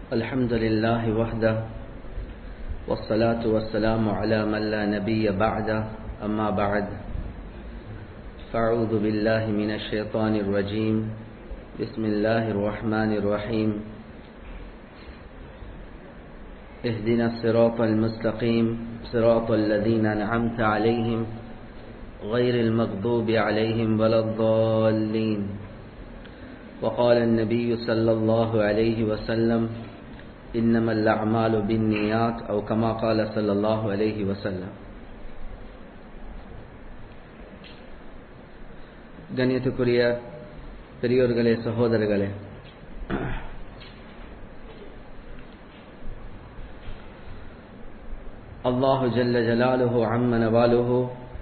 الحمد لله وحده والصلاة والسلام على من لا نبي بعده أما بعد فأعوذ بالله من الشيطان الرجيم بسم الله الرحمن الرحيم اهدنا الصراط المستقيم صراط الذين أنعمت عليهم غير المغضوب عليهم ولا الضالين وقال النبي صلى الله عليه وسلم إنما الأعمال بالنيات أو كما قال صلى الله عليه وسلم கண்ணியத்துக்குரிய பெரியோர்களே சகோதரர்களே அல்லாஹு ஜல்ல ஜலாலுஹு அம்மன வாலுஹு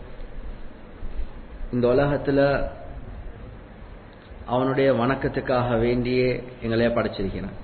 இந்த உலகத்தில் அவனுடைய வணக்கத்துக்காக வேண்டியே எங்களே படைச்சிருக்கிறான்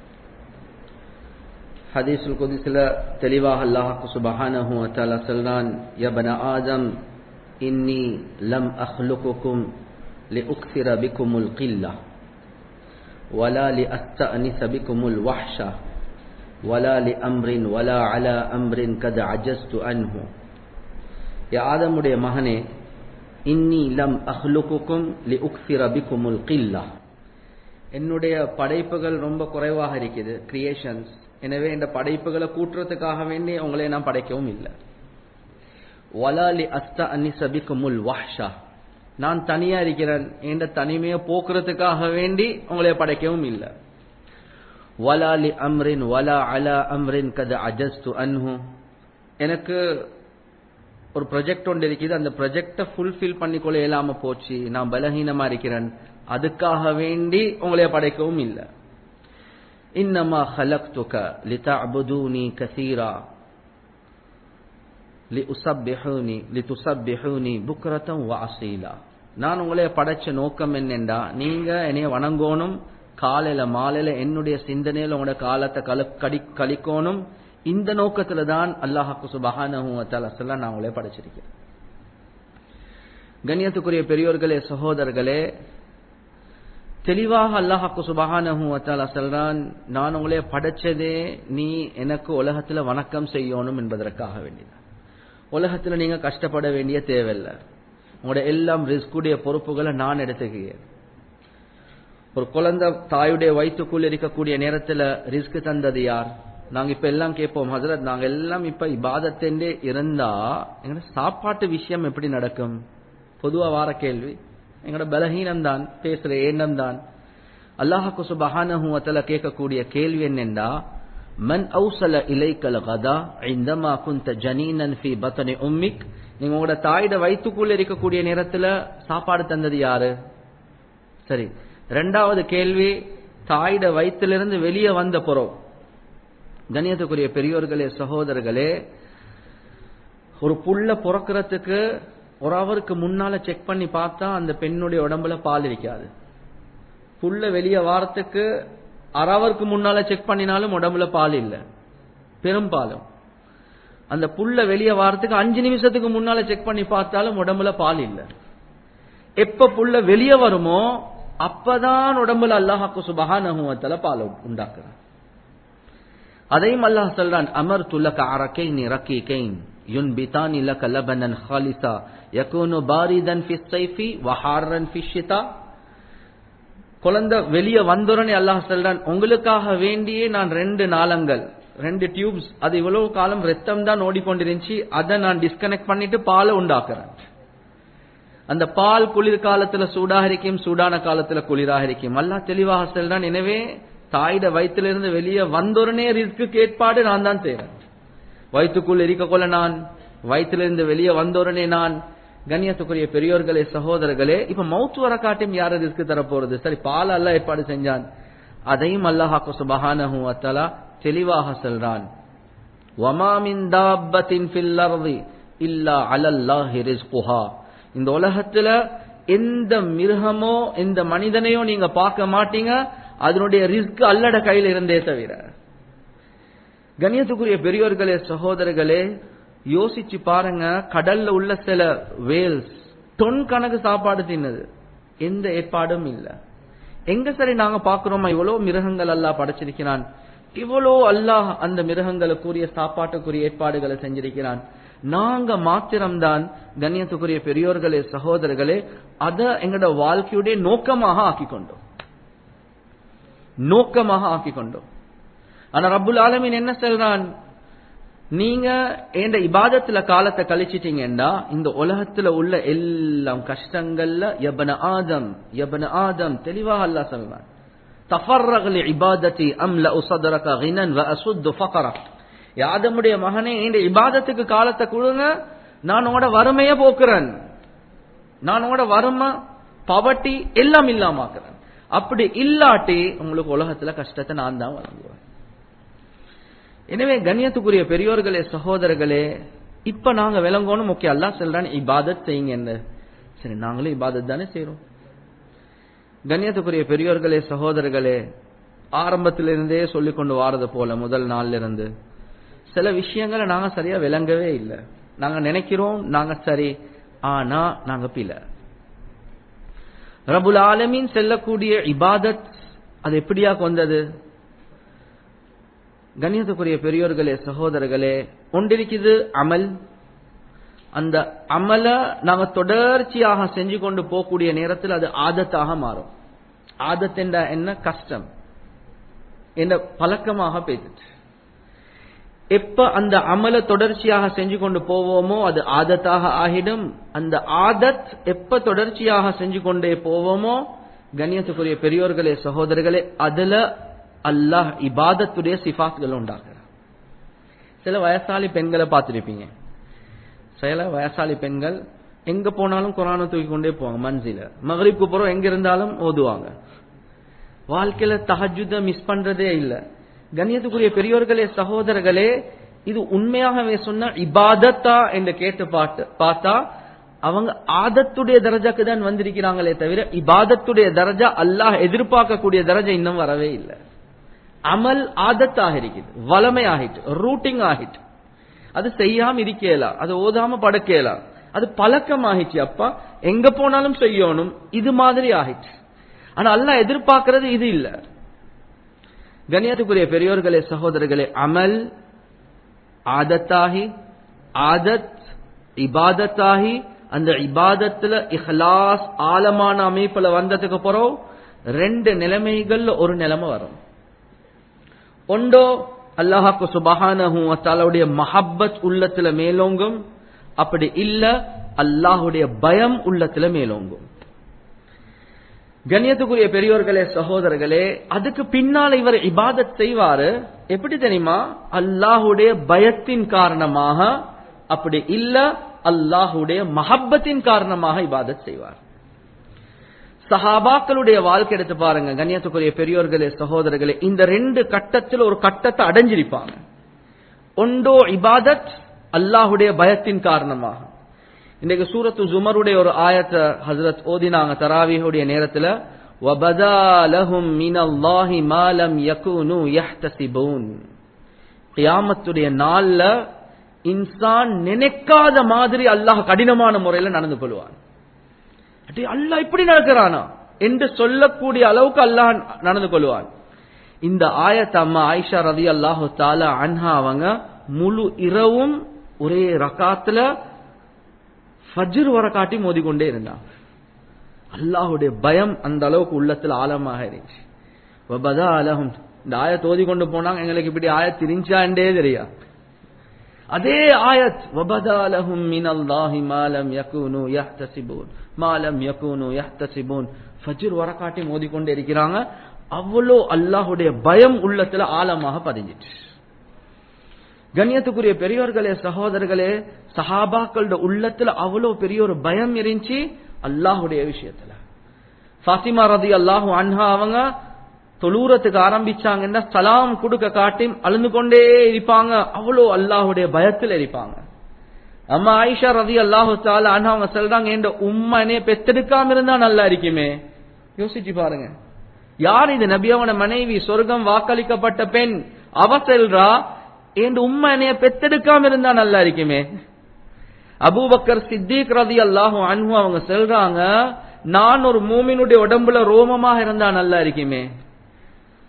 ஹதீசுல் குதிசில தெளிவாக அல்லாஹு சுபஹானஹு வத்தாலா சொல்றான் யபன ஆதம் இன்னி லம் அஹ்லுக்குக்கும் لأكثر بكم القلة ولا لأستأنس بكم الوحشة ولا لأمر ولا على أمر قد عجزت عنه يا آدم உடைய மகனே இன்னி லம் அஹ்லுக்குக்கும் லி உக்சிர பிக்குமுல் கில்லா என்னுடைய படைப்புகள் ரொம்ப குறைவாக இருக்குது கிரியேஷன்ஸ் எனவே இந்த படைப்புகளை கூட்டுறதுக்காக வேண்டி உங்களை நான் படைக்கவும் இல்லை வலாலி அஸ்த அன்னி சபிக்குமுல் வாஷா நான் தனியா இருக்கிறேன் என்ற தனிமையை போக்குறதுக்காக வேண்டி உங்களை படைக்கவும் இல்லை வலாலி அம்ரின் வலா அலா அம்ரின் கது அஜஸ்து அன்ஹு எனக்கு ஒரு ப்ரொஜெக்ட் ஒன்று இருக்குது அந்த ப்ரொஜெக்டை ஃபுல்ஃபில் பண்ணிக்கொள்ள இயலாம போச்சு நான் பலகீனமா இருக்கிறேன் அதுக்காக வேண்டி உங்களை படைக்கவும் இல்லை இன்னமா خلقتك لتعبدوني كثيرا لأسبحوني لتسبحوني بكرة وأصيلا நான் உங்களை படைச்ச நோக்கம் என்னென்றா நீங்க என்னைய வணங்கணும் காலையில மாலையில என்னுடைய சிந்தனையில உங்களோட காலத்தை கலி கழிக்கணும் இந்த நோக்கத்துல தான் அல்லாஹாக்கு சுபஹானஹூல நான் உங்களே படைச்சிருக்கேன் கண்ணியத்துக்குரிய பெரியோர்களே சகோதரர்களே தெளிவாக அல்லாஹாக்கு சுபஹானஹூல சொல்றான் நான் உங்களே படைச்சதே நீ எனக்கு உலகத்துல வணக்கம் செய்யணும் என்பதற்காக வேண்டியது உலகத்துல நீங்க கஷ்டப்பட வேண்டிய தேவையில்லை உங்களோட எல்லாம் ரிஸ்குடைய பொறுப்புகளை நான் எடுத்துக்கிறேன் ஒரு குழந்தை தாயுடைய வயிற்றுக்குள் இருக்கக்கூடிய நேரத்துல ரிஸ்க் தந்தது யார் நாங்க இப்ப எல்லாம் கேட்போம் ஹசரத் நாங்க எல்லாம் இப்ப இபாதத்தே இருந்தா எங்களோட சாப்பாட்டு விஷயம் எப்படி நடக்கும் பொதுவா வார கேள்வி எங்களோட பலகீனம் தான் பேசுற எண்ணம் தான் அல்லாஹாக்கு சுபஹானஹுவத்துல கேட்கக்கூடிய கேள்வி என்னென்றா மன் அவுசல இலைக்கல் கதா இந்தமா குந்த ஜனீனன் ஃபி பத்தனி உம்மிக் நீங்க உங்களோட தாயிட வயிற்றுக்குள்ள இருக்கக்கூடிய நேரத்துல சாப்பாடு தந்தது யாரு சரி ரெண்டாவது கேள்வி தாயிட வயிற்றிலிருந்து வெளியே வந்த புறம் கணியத்துக்குரிய பெரியோர்களே சகோதரர்களே ஒரு புள்ள பிறக்கிறதுக்கு ஒரு அவருக்கு முன்னால செக் பண்ணி பார்த்தா அந்த பெண்ணுடைய உடம்புல பால் இருக்காது புள்ள வெளியே வாரத்துக்கு அறவருக்கு முன்னால செக் பண்ணினாலும் உடம்புல பால் இல்ல பெரும்பாலும் அந்த புள்ள வெளியே வாரத்துக்கு அஞ்சு நிமிஷத்துக்கு முன்னால செக் பண்ணி பார்த்தாலும் உடம்புல பால் இல்ல எப்ப புள்ள வெளியே வருமோ அப்பதான் உடம்புல அல்லாஹாக்கு சுபகானகுவத்துல பால் உண்டாக்குறான் அதையும் அல்லாஹ் சொல்றான் அமர் துலக அரக்கைன் ரக்கீகைன் யுன்பிதான் லக லபனன் ஹாலிசா யகூனு பாரிதன் ஃபி ஸைஃபி வஹாரன் ஃபி ஷிதா குழந்தை வெளியே வந்தோடனே அல்லாஹ் சொல்றான் உங்களுக்காக வேண்டியே நான் ரெண்டு நாளங்கள் ரெண்டு டியூப்ஸ் அது இவ்வளவு காலம் ரத்தம் தான் ஓடிக்கொண்டிருந்துச்சு அதை நான் டிஸ்கனெக்ட் பண்ணிட்டு பாலை உண்டாக்குறேன் அந்த பால் குளிர் காலத்துல சூடாக இருக்கும் சூடான காலத்துல குளிராக இருக்கும் அல்லாஹ் தெளிவாக சொல்றான் எனவே தாயிட வயிற்றிலிருந்து வெளியே வந்தோடனே ரிஸ்க்கு கேட்பாடு நான் தான் செய்றேன் வயிற்றுக்குள் இருக்கக்கொள்ள நான் வயிற்றிலிருந்து வெளியே வந்தோடனே நான் கண்ணியத்துக்குரிய பெரியோர்களே சகோதரர்களே இப்ப மவுத்து வர காட்டியும் யாரு ரிஸ்க் தரப்போறது சரி பால் அல்ல ஏற்பாடு செஞ்சான் அதையும் அல்லாஹாக்கு சுபஹானஹு அத்தலா தெளிவாக சொல்றான் வமாமின் தாப்பத்தின் ஃபில் அர்தி இல்லா அலல்லாஹி ரிஸ்குஹா இந்த உலகத்துல எந்த மிருகமோ எந்த மனிதனையோ நீங்க பார்க்க மாட்டீங்க அதனுடைய ரிஸ்க் அல்லட கையில் இருந்தே தவிர கண்ணியத்துக்குரிய பெரியோர்களே சகோதரர்களே யோசிச்சு பாருங்க கடல்ல உள்ள சில வேல்ஸ் தொன் கணக்கு சாப்பாடு தின்னது எந்த ஏற்பாடும் இல்ல எங்க சரி நாங்க பாக்குறோமா இவ்வளவு மிருகங்கள் எல்லாம் படைச்சிருக்கிறான் இவ்வளோ அல்லாஹ் அந்த மிருகங்களுக்குரிய சாப்பாட்டுக்குரிய ஏற்பாடுகளை செஞ்சிருக்கிறான் நாங்க மாத்திரம்தான் கண்ணியத்துக்குரிய பெரியோர்களே சகோதரர்களே அத எங்களோட வாழ்க்கையுடைய நோக்கமாக ஆக்கி கொண்டோம் நோக்கமாக ஆக்கி கொண்டோம் ஆனா ரப்புல் ஆலமீன் என்ன சொல்றான் நீங்க எந்த இபாதத்துல காலத்தை கழிச்சிட்டீங்கன்னா இந்த உலகத்துல உள்ள எல்லாம் கஷ்டங்கள்ல எபன ஆதம் எபன ஆதம் தெளிவாக அல்லாஹ் சொல்றான் தஃபர்ரக லிஇபாதத்தி அம்ல உசதரக கினன் வ அசுத்து ஃபகரக் யாதமுடைய மகனே இந்த இபாதத்துக்கு காலத்தை கொடுங்க நான் உங்களோட வறுமையை போக்குறேன் நான் உங்களோட வறுமை பவட்டி எல்லாம் இல்லாமாக்குறேன் அப்படி இல்லாட்டி உங்களுக்கு உலகத்துல கஷ்டத்தை நான் தான் வழங்குவேன் எனவே கண்ணியத்துக்குரிய பெரியோர்களே சகோதரர்களே இப்ப நாங்க விளங்கணும் முக்கிய அல்லா சொல்றான் இபாதத் செய்யுங்க என்ன சரி நாங்களும் இபாதத் தானே செய்யறோம் கண்ணியத்துக்குரிய பெரியோர்களே சகோதரர்களே ஆரம்பத்திலிருந்தே சொல்லிக் கொண்டு வாரது போல முதல் நாள்ல இருந்து சில விஷயங்களை நாங்க சரியா விளங்கவே இல்லை நாங்க நினைக்கிறோம் நாங்க சரி ஆனா நாங்க பில ரபுல் ஆலமீன் செல்லக்கூடிய இபாதத் அது எப்படியா கொண்டது கண்ணியத்துக்குரிய பெரியோர்களே சகோதரர்களே ஒன்றிருக்குது அமல் அந்த அமல நாங்க தொடர்ச்சியாக செஞ்சு கொண்டு போகக்கூடிய நேரத்தில் அது ஆதத்தாக மாறும் ஆதத் என்ற என்ன கஷ்டம் என்ற பழக்கமாக பேசுச்சு எப்ப அந்த அமல தொடர்ச்சியாக செஞ்சு கொண்டு போவோமோ அது ஆதத்தாக ஆகிடும் அந்த ஆதத் எப்ப தொடர்ச்சியாக செஞ்சு கொண்டே போவோமோ கண்ணியத்துக்குரிய பெரியோர்களே சகோதரர்களே அதுல அல்லாஹ் இபாதத்துடைய சிஃபாத்கள் உண்டாக்குறார் சில வயசாளி பெண்களை பார்த்திருப்பீங்க சில வயசாளி பெண்கள் எங்க போனாலும் குரானை தூக்கி கொண்டே போவாங்க மன்சில மகரிப்க்கு போறோம் எங்க இருந்தாலும் ஓதுவாங்க வாழ்க்கையில தஹஜுத மிஸ் பண்றதே இல்ல கண்ணியத்துக்குரிய பெரியோர்களே சகோதரர்களே இது உண்மையாகவே சொன்ன இபாதத்தா என்று கேட்டு பாட்டு பார்த்தா அவங்க ஆதத்துடைய தரஜாக்கு தான் வந்திருக்கிறாங்களே தவிர இபாதத்துடைய தரஜா அல்லாஹ் எதிர்பார்க்கக்கூடிய தரஜா இன்னும் வரவே இல்லை அமல் ஆதத்தாக இருக்குது வளமை ஆகிட்டு ரூட்டிங் ஆகிட்டு அது செய்யாம இருக்கேலா அது ஓதாம படுக்கேலா அது பழக்கம் ஆகிச்சு அப்பா எங்க போனாலும் செய்யணும் இது மாதிரி ஆகிட்டு ஆனா அல்லாஹ் எதிர்பார்க்கறது இது இல்ல கண்ணியத்துக்குரிய பெரியோர்களே சகோதரர்களே அமல் ஆதத்தாகி ஆதத் இபாதத்தாகி அந்த இபாதத்துல இஹ்லாஸ் ஆழமான அமைப்புல வந்ததுக்கு பிறகு ரெண்டு நிலைமைகள்ல ஒரு நிலைமை வரும் ஒன்றோ அல்லாஹாக்கு சுபஹானஹு வத்தாலாவுடைய மஹப்பத் உள்ளத்துல மேலோங்கும் அப்படி இல்ல அல்லாஹுடைய பயம் உள்ளத்துல மேலோங்கும் கண்ணியத்துக்குரிய பெரியோர்களே சகோதரர்களே அதுக்கு பின்னால் இவர் இபாதத் செய்வாரு எப்படி தெரியுமா அல்லாஹுடைய பயத்தின் காரணமாக அப்படி இல்ல அல்லாஹுடைய மஹப்பத்தின் காரணமாக இபாதத் செய்வார் சஹாபாக்களுடைய வாழ்க்கை எடுத்து பாருங்க கண்ணியத்துக்குரிய பெரியோர்களே சகோதரர்களே இந்த ரெண்டு கட்டத்தில் ஒரு கட்டத்தை அடைஞ்சிருப்பாங்க ஒன்றோ இபாதத் அல்லாஹுடைய பயத்தின் காரணமாக இன்னைக்கு சூரத்து ஜுமருடைய ஒரு ஆயத்தை ஹசரத் ஓதினாங்க தராவியுடைய நேரத்துல وَبَدَا لَهُم مِّنَ اللَّهِ مَا لَمْ يَكُونُوا يَحْتَسِبُونَ கியாமத்துடைய நாள்ல இன்சான் நினைக்காத மாதிரி அல்லாஹ் கடினமான முறையில நடந்து கொள்வான் அடே அல்லாஹ் இப்படி நடக்கிறானா என்று சொல்லக்கூடிய அளவுக்கு அல்லாஹ் நடந்து கொள்வான் இந்த ஆயத் அம்மா ஆயிஷா ரதி அல்லாஹு தாலா அன்ஹா அவங்க முழு இரவும் ஒரே ரகாத்துல ஃபஜ்ர் வர காட்டி மோதிக்கொண்டே இருந்தாங்க அல்லாஹுடைய பயம் அந்த அளவுக்கு உள்ளத்துல ஆழமாக இருந்துச்சு வபதா அலஹும் இந்த ஆயத் ஓதி கொண்டு போனாங்க எங்களுக்கு இப்படி ஆயத் தெரிஞ்சாண்டே தெரியா அதே ஆயத் வபதா லஹும் மினல்லாஹி மா லம் யகூனு யஹ்தஸிபூன் மா லம் யகூனு யஹ்தஸிபூன் ஃபஜ்ர் வர காட்டி மோதிக்கொண்டே இருக்கிறாங்க அவ்வளோ அல்லாஹுடைய பயம் உள்ளத்துல ஆழமாக பதிஞ்சிச்சு கண்ணியத்துக்குரிய பெரியோர்களே சகோதரர்களே சஹாபாக்களோட உள்ளத்துல அவ்வளோ பெரிய ஒரு பயம் இருந்துச்சு அல்லாஹுடைய விஷயத்துல ஃபாத்திமா ரதி அல்லாஹு அன்ஹா அவங்க தொழுறதுக்கு ஆரம்பிச்சாங்கன்னா சலாம் கொடுக்க காட்டி அழுந்து கொண்டே இருப்பாங்க அவ்வளோ அல்லாஹுடைய பயத்தில் இருப்பாங்க அம்மா ஆயிஷா ரதி அல்லாஹு தால அண்ணா அவங்க சொல்றாங்க என் உம்மனே பெத்தெடுக்காம இருந்தா நல்லா இருக்குமே யோசிச்சு பாருங்க யார் இது நபியாவோட மனைவி சொர்க்கம் வாக்களிக்கப்பட்ட பெண் அவ செல்றா என் உம்மா என்னைய பெத்தெடுக்காம இருந்தா நல்லா இருக்குமே அபூபக்கர் சித்திக் ரதி அல்லாஹு அன்ஹு அவங்க சொல்றாங்க நான் ஒரு மூமினுடைய உடம்புல ரோமமாக இருந்தா நல்லா இருக்குமே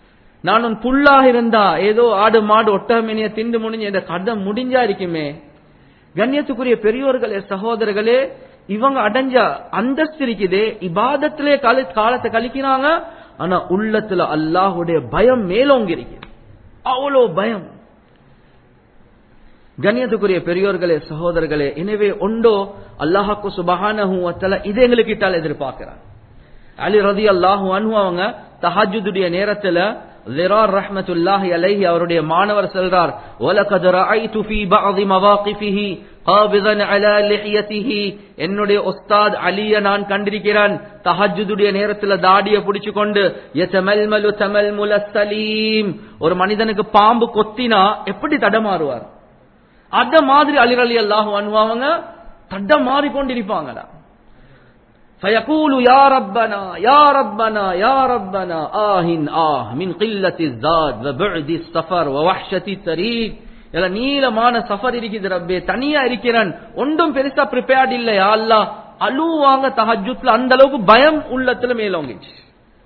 நான் உன் புல்லாக இருந்தா ஏதோ ஆடு மாடு ஒட்டகமேனிய திண்டு முடிஞ்சு இந்த கதை முடிஞ்சா இருக்குமே கண்ணியத்துக்குரிய பெரியோர்களே சகோதரர்களே இவங்க அடைஞ்ச அந்தஸ்து இருக்குதே இபாதத்திலே கால காலத்தை கழிக்கிறாங்க ஆனா உள்ளத்துல அல்லாஹுடைய பயம் மேலோங்கி இருக்குது அவ்வளோ பயம் கண்ணியத்துக்குரிய பெரியோர்களே சகோதரர்களே எனவே ஒண்டோ அல்லாஹாக்கு சுபஹானஹு வத்தல இது எங்களுக்கு இட்டால் எதிர்பார்க்கிறான் அலி ரதி அல்லாஹு அன்ஹு அவங்க தஹஜுடைய நேரத்துல லிரார் ரஹ்மத்துல்லாஹி அலைஹி அவருடைய மாணவர் சொல்றார் وَلَقَدْ رَأَيْتُ فِي بَعْضِ مَوَاقِفِهِ قَابِضًا عَلَى لِحْيَتِهِ என்னுடைய உஸ்தாத் அலிய நான் கண்டிருக்கிறேன் தஹஜுடைய நேரத்துல தாடிய பிடிச்சு கொண்டு யதமல்மலு தமல்முல சலீம் ஒரு மனிதனுக்கு பாம்பு கொத்தினா எப்படி தடமாறுவார் அத மாதிரி அலி அலி அல்லாஹு அனுவாங்க தடம் மாறிக்கொண்டிருப்பாங்கடா فيقول يا ربنا يا ربنا يا ربنا آه آه من قلة الزاد وبعد السفر ووحشة الطريق இல்ல நீளமான சஃபர் இருக்குது ரப்பே தனியா இருக்கிறேன் ஒன்றும் பெருசா ப்ரிப்பேர்ட் இல்லையா அல்லா அழுவாங்க தஹஜுத்ல அந்த அளவுக்கு பயம் உள்ளத்துல மேலோங்கிச்சு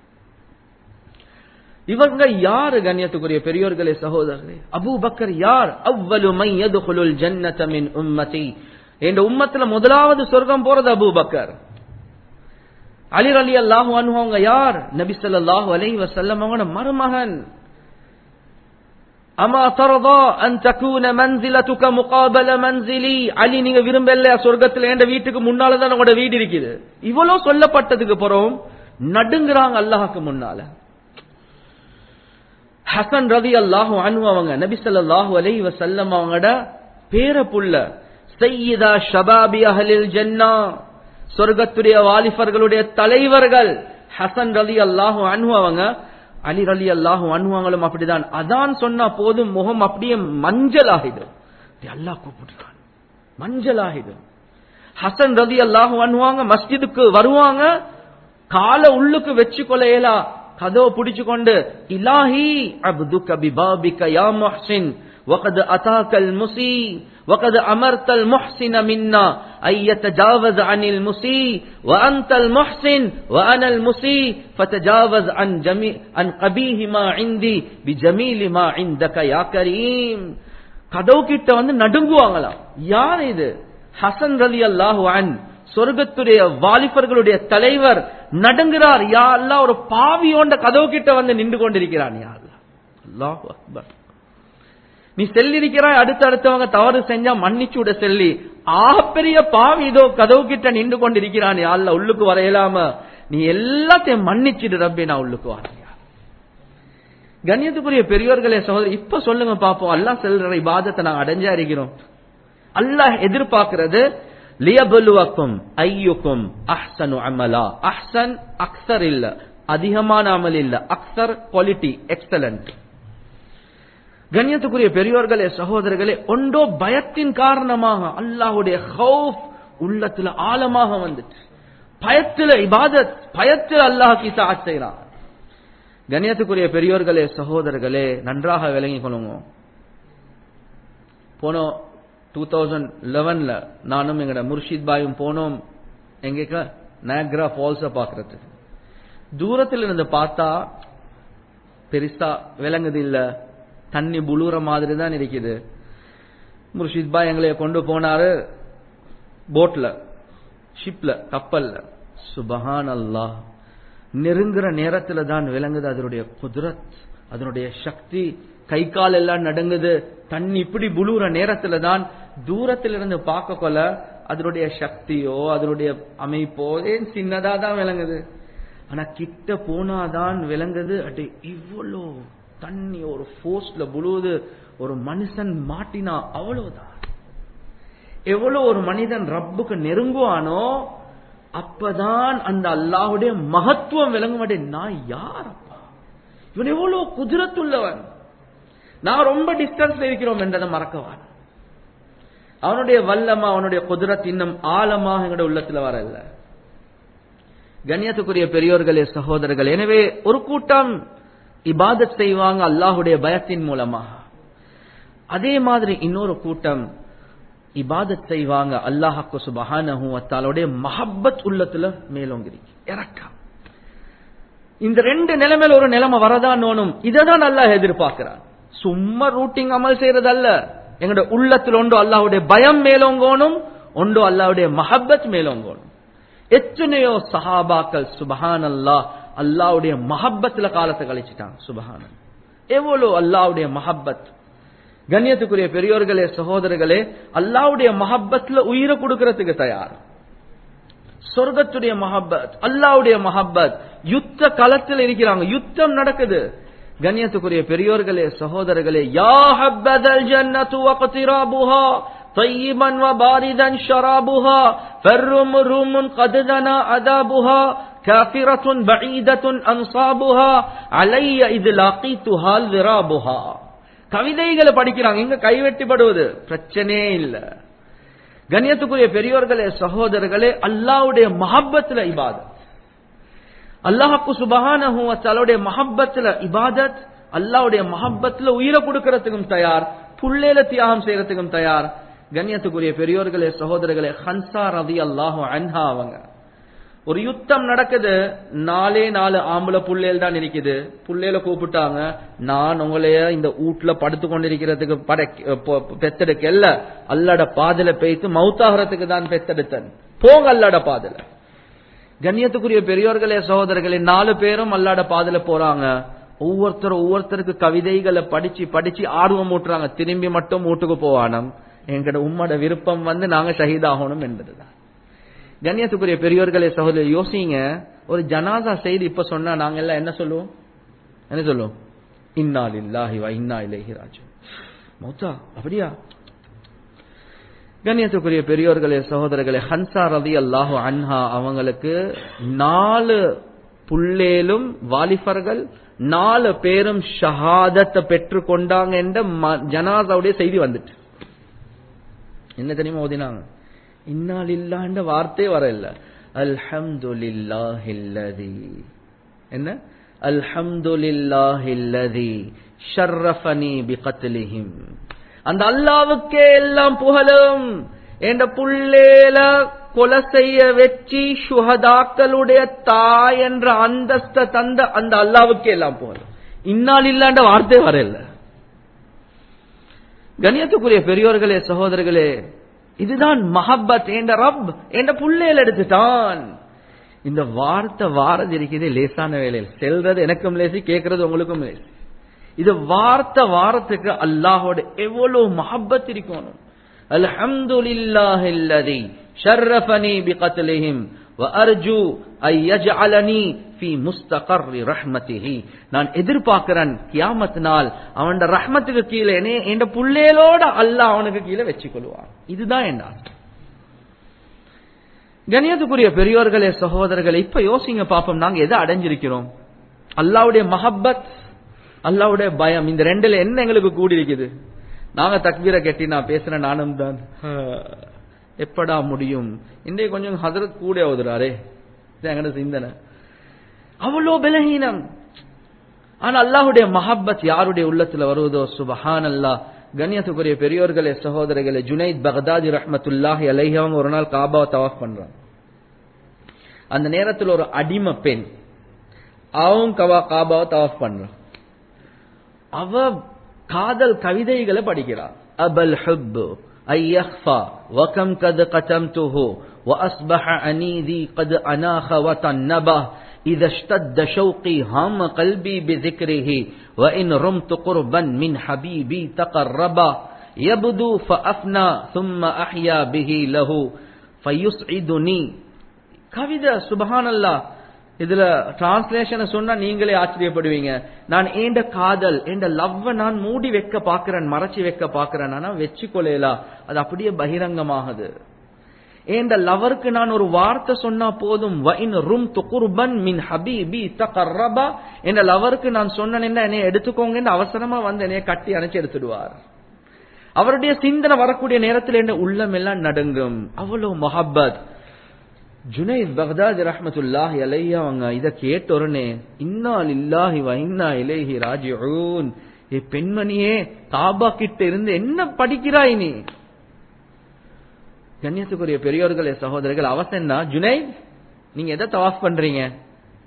இவங்க யாரு கண்ணியத்துக்குரிய பெரியோர்களே சகோதரர்களே அபூ பக்கர் யார் அவ்வளு மை யதுகுலுல் ஜன்னத மின் உம்மதி என்ற உம்மத்துல முதலாவது சொர்க்கம் போறது அபூ பக்கர் அலி அலி அல்லாஹு அனுபவங்க யார் நபி ஸல்லல்லாஹு அலைஹி வஸல்லம் அவங்களோட மருமகன் அமா தரதா அன் தகூன மன்சிலத்துக முகாபல மன்சிலி அலி நீங்க விரும்பல சொர்க்கத்துல என்ற வீட்டுக்கு முன்னால தான் உங்களோட வீடு இருக்குது இவ்வளவு சொல்லப்பட்டதுக்கு பிறகும் நடுங்குறாங்க அல்லாஹ்க்கு முன்னால ஹசன் ரதி அல்லாஹு அனு அவங்க நபி ஸல்லல்லாஹு அலைஹி வஸல்லம் அவங்களோட பேர புள்ள சையீதா ஷபாபி அஹ்லில் ஜன்னா சொர்க்கத்துடைய வாலிபர்களுடைய தலைவர்கள் ஹசன் ரலி அல்லாஹு அனு அவங்க அலி ரலி அல்லாஹு அனுவாங்களும் அப்படிதான் அதான் சொன்னா போதும் முகம் அப்படியே மஞ்சள் ஆகிடும் அல்லாஹ் கூப்பிட்டுருக்கான் மஞ்சள் ஆகிடும் ஹசன் ரதி அல்லாஹு அனுவாங்க மஸ்ஜிதுக்கு வருவாங்க காலை உள்ளுக்கு வச்சு கொலையலா கதவை பிடிச்சு கொண்டு இலாஹி அப்துக பிபாபிக யா முஹ்சின் وقد أتاك المسيء وقد أمرت المحسن منا أن يتجاوز عن المسيء وأنت المحسن وأنا المسيء فتجاوز عن جميع عن قبيح ما عندي بجميل ما عندك يا كريم கதவு கிட்ட வந்து நடுங்குவாங்களாம் யார் இது ஹசன் ரலி அல்லாஹு அன் சொர்க்கத்துடைய வாலிபர்களுடைய தலைவர் நடுங்குறார் யா அல்லா ஒரு பாவியோண்ட கதவு கிட்ட வந்து நின்று கொண்டிருக்கிறான் யா அல்லா அல்லாஹு அக்பர் நீ செல்லிருக்கிறாய் அடுத்து அடுத்தவங்க தவறு செஞ்சா மன்னிச்சு விட செல்லி ஆகப்பெரிய பாவி இதோ கதவு கிட்ட நின்று கொண்டிருக்கிறான் அல்ல உள்ளுக்கு வரையலாம நீ எல்லாத்தையும் மன்னிச்சிடு ரப்பே நான் உள்ளுக்கு வரேன் கண்ணியத்துக்குரிய பெரியோர்களே சகோதரி இப்ப சொல்லுங்க பாப்போம் அல்லாஹ் செல்ற இபாதத்தை நாங்க அடைஞ்சா இருக்கிறோம் அல்லாஹ் எதிர்பார்க்கிறது லியபலுவக்கும் ஐயுக்கும் அஹ்சனு அமலா அஹ்சன் அக்சர் இல்ல அதிகமான அமல் இல்ல அக்சர் குவாலிட்டி எக்ஸலண்ட் கண்ணியத்துக்குரிய பெரியோர்களே சகோதரர்களே ஒன்றோ பயத்தின் காரணமாக அல்லாஹுடைய ஹவுஃப் உள்ளத்துல ஆழமாக வந்துட்டு பயத்துல இபாதத் பயத்தில் அல்லாஹ் கிட்ட செய்யறான் கண்ணியத்துக்குரிய பெரியோர்களே சகோதரர்களே நன்றாக விளங்கிக் கொள்ளுங்க போனோம் டூ தௌசண்ட் லெவன்ல நானும் எங்கட முர்ஷித் பாயும் போனோம் எங்க நயக்ரா ஃபால்ஸ பாக்குறதுக்கு தூரத்தில் இருந்து பார்த்தா பெருசா விளங்குது இல்ல தண்ணி புழுற மாதிரி தான் இருக்குது முர்ஷித் பாய் எங்களை கொண்டு போனாரு போட்ல ஷிப்ல கப்பல்ல சுபஹான் அல்லாஹ் நெருங்குற நேரத்துல தான் விளங்குது அதனுடைய குதிரத் அதனுடைய சக்தி கை கால் எல்லாம் நடுங்குது தண்ணி இப்படி புழுற நேரத்துல தான் தூரத்துல இருந்து பார்க்க கொள்ள அதனுடைய சக்தியோ அதனுடைய அமைப்போ ஏன் சின்னதா தான் விளங்குது ஆனா கிட்ட போனாதான் விளங்குது அடி இவ்வளோ தண்ணி ஒரு போஸ்ட்ல புழுவுது ஒரு மனுஷன் மாட்டினா அவ்வளவுதான் எவ்வளவு ஒரு மனிதன் ரப்புக்கு நெருங்குவானோ அப்பதான் அந்த அல்லாஹுடைய மகத்துவம் விளங்க மாட்டேன் நான் யார் அப்பா இவன் எவ்வளவு குதிரத்துள்ளவன் நான் ரொம்ப டிஸ்டன்ஸ்ல இருக்கிறோம் என்றதை மறக்கவான் அவனுடைய வல்லமா அவனுடைய குதிரத் இன்னும் ஆழமாக எங்களுடைய உள்ளத்துல வரல கண்ணியத்துக்குரிய பெரியோர்களே சகோதரர்கள் எனவே ஒரு கூட்டம் இபாதத் செய்வாங்க அல்லாஹுடைய பயத்தின் மூலமாக அதே மாதிரி இன்னொரு கூட்டம் இபாதத் செய்வாங்க அல்லாஹாக்கு சுபஹானஹும் அத்தாலுடைய மஹப்பத் உள்ளத்துல மேலோங்கிரி இறக்கம் இந்த ரெண்டு நிலைமையில ஒரு நிலைமை வரதான் நோனும் இததான் அல்லாஹ் எதிர்பார்க்கிறான் சும்மா ரூட்டிங் அமல் செய்யறதல்ல எங்கட உள்ளத்தில் ஒன்று அல்லாஹ்வுடைய பயம் மேலோங்கோணும் ஒன்று அல்லாஹ்வுடைய மஹப்பத் மேலோங்கோணும் எத்தனையோ சஹாபாக்கள் சுபஹான் அல்லாஹ் அல்லாஹ்வுடைய மஹப்பத்துல காலத்தை கழிச்சிட்டாங்க சுபஹான் எவ்வளவு அல்லாஹ்வுடைய மஹப்பத் கண்ணியத்துக்குரிய பெரியோர்களே சகோதரர்களே அல்லாஹ்வுடைய மஹப்பத்துல உயிரை கொடுக்கறதுக்கு தயார் சொர்க்கத்துடைய மஹப்பத் அல்லாஹ்வுடைய மஹப்பத் யுத்த களத்தில் இருக்கிறாங்க யுத்தம் நடக்குது கண்ணியத்துக்குரிய பெரியோர்களே சகோதரர்களே யா ஹப்பதல் ஜன்னத்து வக்திராபுஹா طيبا وباردا شرابها فالرم روم قد دنا عذابها كافرة بعيدة أنصابها علي إذ لاقيتها الذرابها கவிதைகளை படிக்கிறாங்க இங்க கைவெட்டிப்படுவது பிரச்சனையே இல்ல கண்ணியத்துக்குரிய பெரியோர்களே சகோதரர்களே அல்லாவுடைய மஹப்பத்துல இபாதத் அல்லாஹுக்கு சுபஹானஹு வத்தஆலாவுடைய மஹப்பத்துல இபாதத் அல்லாஹ்வுடைய மஹப்பத்துல உயிரை கொடுக்கறதுக்கும் தயார் புள்ளேல தியாகம் செய்யறதுக்கும் தயார் கண்ணியத்துக்குரிய பெரியோர்களே சகோதரர்களே ஹன்சா ரதி அல்லாஹு அன்ஹா அவங்க ஒரு யுத்தம் நடக்குது நாலே நாலு ஆம்பளை புள்ளேல் தான் இருக்குது புள்ளேல கூப்பிட்டாங்க நான் உங்களைய இந்த வீட்டுல படுத்து கொண்டிருக்கிறதுக்கு பட பெத்தெடுக்கல்ல அல்லாட பாதல பேய்த்து மௌத்தாகிறதுக்கு தான் பெத்தெடுத்தன் போங்க அல்லாட பாதல கண்ணியத்துக்குரிய பெரியோர்களே சகோதரர்களே நாலு பேரும் அல்லாட பாதல போறாங்க ஒவ்வொருத்தரும் ஒவ்வொருத்தருக்கு கவிதைகளை படிச்சு படிச்சு ஆர்வம் ஊட்டுறாங்க திரும்பி மட்டும் வீட்டுக்கு போவானம் எங்கட உம்மோட விருப்பம் வந்து நாங்க ஷஹீதாகணும் என்பதுதான் கண்ணியத்துக்குரிய பெரியோர்களே சகோதரர் யோசிங்க ஒரு ஜனாதா செய்தி இப்ப சொன்னா நாங்க எல்லாம் என்ன சொல்லுவோம் என்ன சொல்லுவோம் இன்னா லில்லாஹி வ இன்னா இலைஹி ராஜிஊன் மௌத்தா அப்படியா கண்ணியத்துக்குரிய பெரியோர்களே சகோதரர்களே ஹன்சா ரதி அல்லாஹு அன்ஹா அவங்களுக்கு நாலு புள்ளேலும் வாலிபர்கள் நாலு பேரும் ஷஹாதத்தை பெற்று கொண்டாங்க என்ற ஜனாதாவுடைய செய்தி வந்துட்டு என்ன தெரியுமா ஓதினாங்க இன்னால் இல்லாண்ட வார்த்தையே வரல அல்ஹம்துலில்லாஹில்லதி என்ன அல்ஹம்துலில்லாஹில்லதி ஷர்ரஃபனி பிகத்லிஹிம் அந்த அல்லாவுக்கே எல்லாம் புகழும் என்ற புள்ளேல கொலை செய்ய வெற்றி சுகதாக்களுடைய தாய் என்ற அந்தஸ்த தந்த அந்த அல்லாவுக்கே எல்லாம் புகழும் இன்னால் இல்லாண்ட வார்த்தை வரல கணியத்துக்குரிய பெரியோர்களே சகோதரர்களே இதுதான் மஹப்பத் என்ற ரப் என்ற புள்ளையில் எடுத்துட்டான் இந்த வார்த்தை வாரது இருக்குது லேசான வேலையில் செல்றது எனக்கும் லேசி கேட்கறது உங்களுக்கும் லேசி இது வார்த்தை வாரத்துக்கு அல்லாஹோட எவ்வளவு மஹப்பத் இருக்கணும் அல்ஹம்துலில்லாஹில்லதி ஷர்ரஃபனி பிகத்லிஹிம் وأرجو أن يجعلني في مستقر رحمته நான் எதிர்பார்க்கிறேன் கியாமத் நாள் அவன் ரஹ்மத்துக்கு கீழே என் புள்ளேலோட அல்லாஹ் அவனுக்கு கீழே வச்சு கொள்வான் இதுதான் என்ன கணியத்துக்குரிய பெரியோர்களே சகோதரர்களே இப்ப யோசிங்க பாப்போம் நாங்க எதை அடைஞ்சிருக்கிறோம் அல்லாவுடைய மஹப்பத் அல்லாவுடைய பயம் இந்த ரெண்டுல என்ன எங்களுக்கு கூடி இருக்குது நாங்க தக்பீரை கட்டி நான் பேசுறேன் நானும் தான் எப்படா முடியும் இன்றைய கொஞ்சம் ஹசரத் கூட ஓதுறாரே எங்கட சிந்தனை அவ்வளோ பலகீனம் ஆனா அல்லாஹுடைய மஹப்பத் யாருடைய உள்ளத்துல வருவதோ சுபஹான் அல்லா கண்ணியத்துக்குரிய பெரியோர்களே சகோதரர்களே ஜுனைத் பகதாதி ரஹ்மத்துல்லாஹி அலைஹவங்க ஒரு நாள் காபாவை தவாஃப் பண்றான் அந்த நேரத்தில் ஒரு அடிமை பெண் அவன் கவா காபாவை தவாஃப் பண்றான் அவ காதல் கவிதைகளை படிக்கிறான் அபல் ஹுப்பு أن يخفى وكم قد قتمته وأصبح أنيذي قد أناخ وتنبه إذا اشتد شوقي هم قلبي بذكره وإن رمت قربا من حبيبي تقربا يبدو فأفنى ثم أحيا به له فيسعدني கவிதை சுபஹான் அல்லா இதுல டிரான்ஸ்லேஷனை சொன்னா நீங்களே ஆச்சரியப்படுவீங்க நான் ஏண்ட காதல் ஏண்ட லவ்வ நான் மூடி வைக்க பாக்குறேன் மறைச்சி வைக்க பாக்குறேன் ஆனா வச்சு கொலையலா அது அப்படியே பகிரங்கமாகுது ஏண்ட லவருக்கு நான் ஒரு வார்த்தை சொன்னா போதும் வைன் ரும் துகுர்பன் மின் ஹபீபி தகர்ரபா என்ற லவருக்கு நான் சொன்னேன்னா என்னை எடுத்துக்கோங்கன்னு அவசரமா வந்து என்னைய கட்டி அணைச்சு எடுத்துடுவார் அவருடைய சிந்தனை வரக்கூடிய நேரத்தில் என்ன உள்ளம் எல்லாம் நடுங்கும் அவ்வளவு மொஹப்பத் ஜுனைத் பக்தாத் ரஹமத்துல்லாஹி அலைஹி அவங்க இத கேட்ட உடனே இன்னா லில்லாஹி வ இன்னா இலைஹி ராஜிஊன் ஏ பெண்மணியே காபா கிட்ட இருந்து என்ன படிக்கிறாய் நீ கண்ணியத்துக்குரிய பெரியோர்களே சகோதரர்கள் அவசரம் தான் ஜுனைத் நீங்க எதை தவாஃப் பண்றீங்க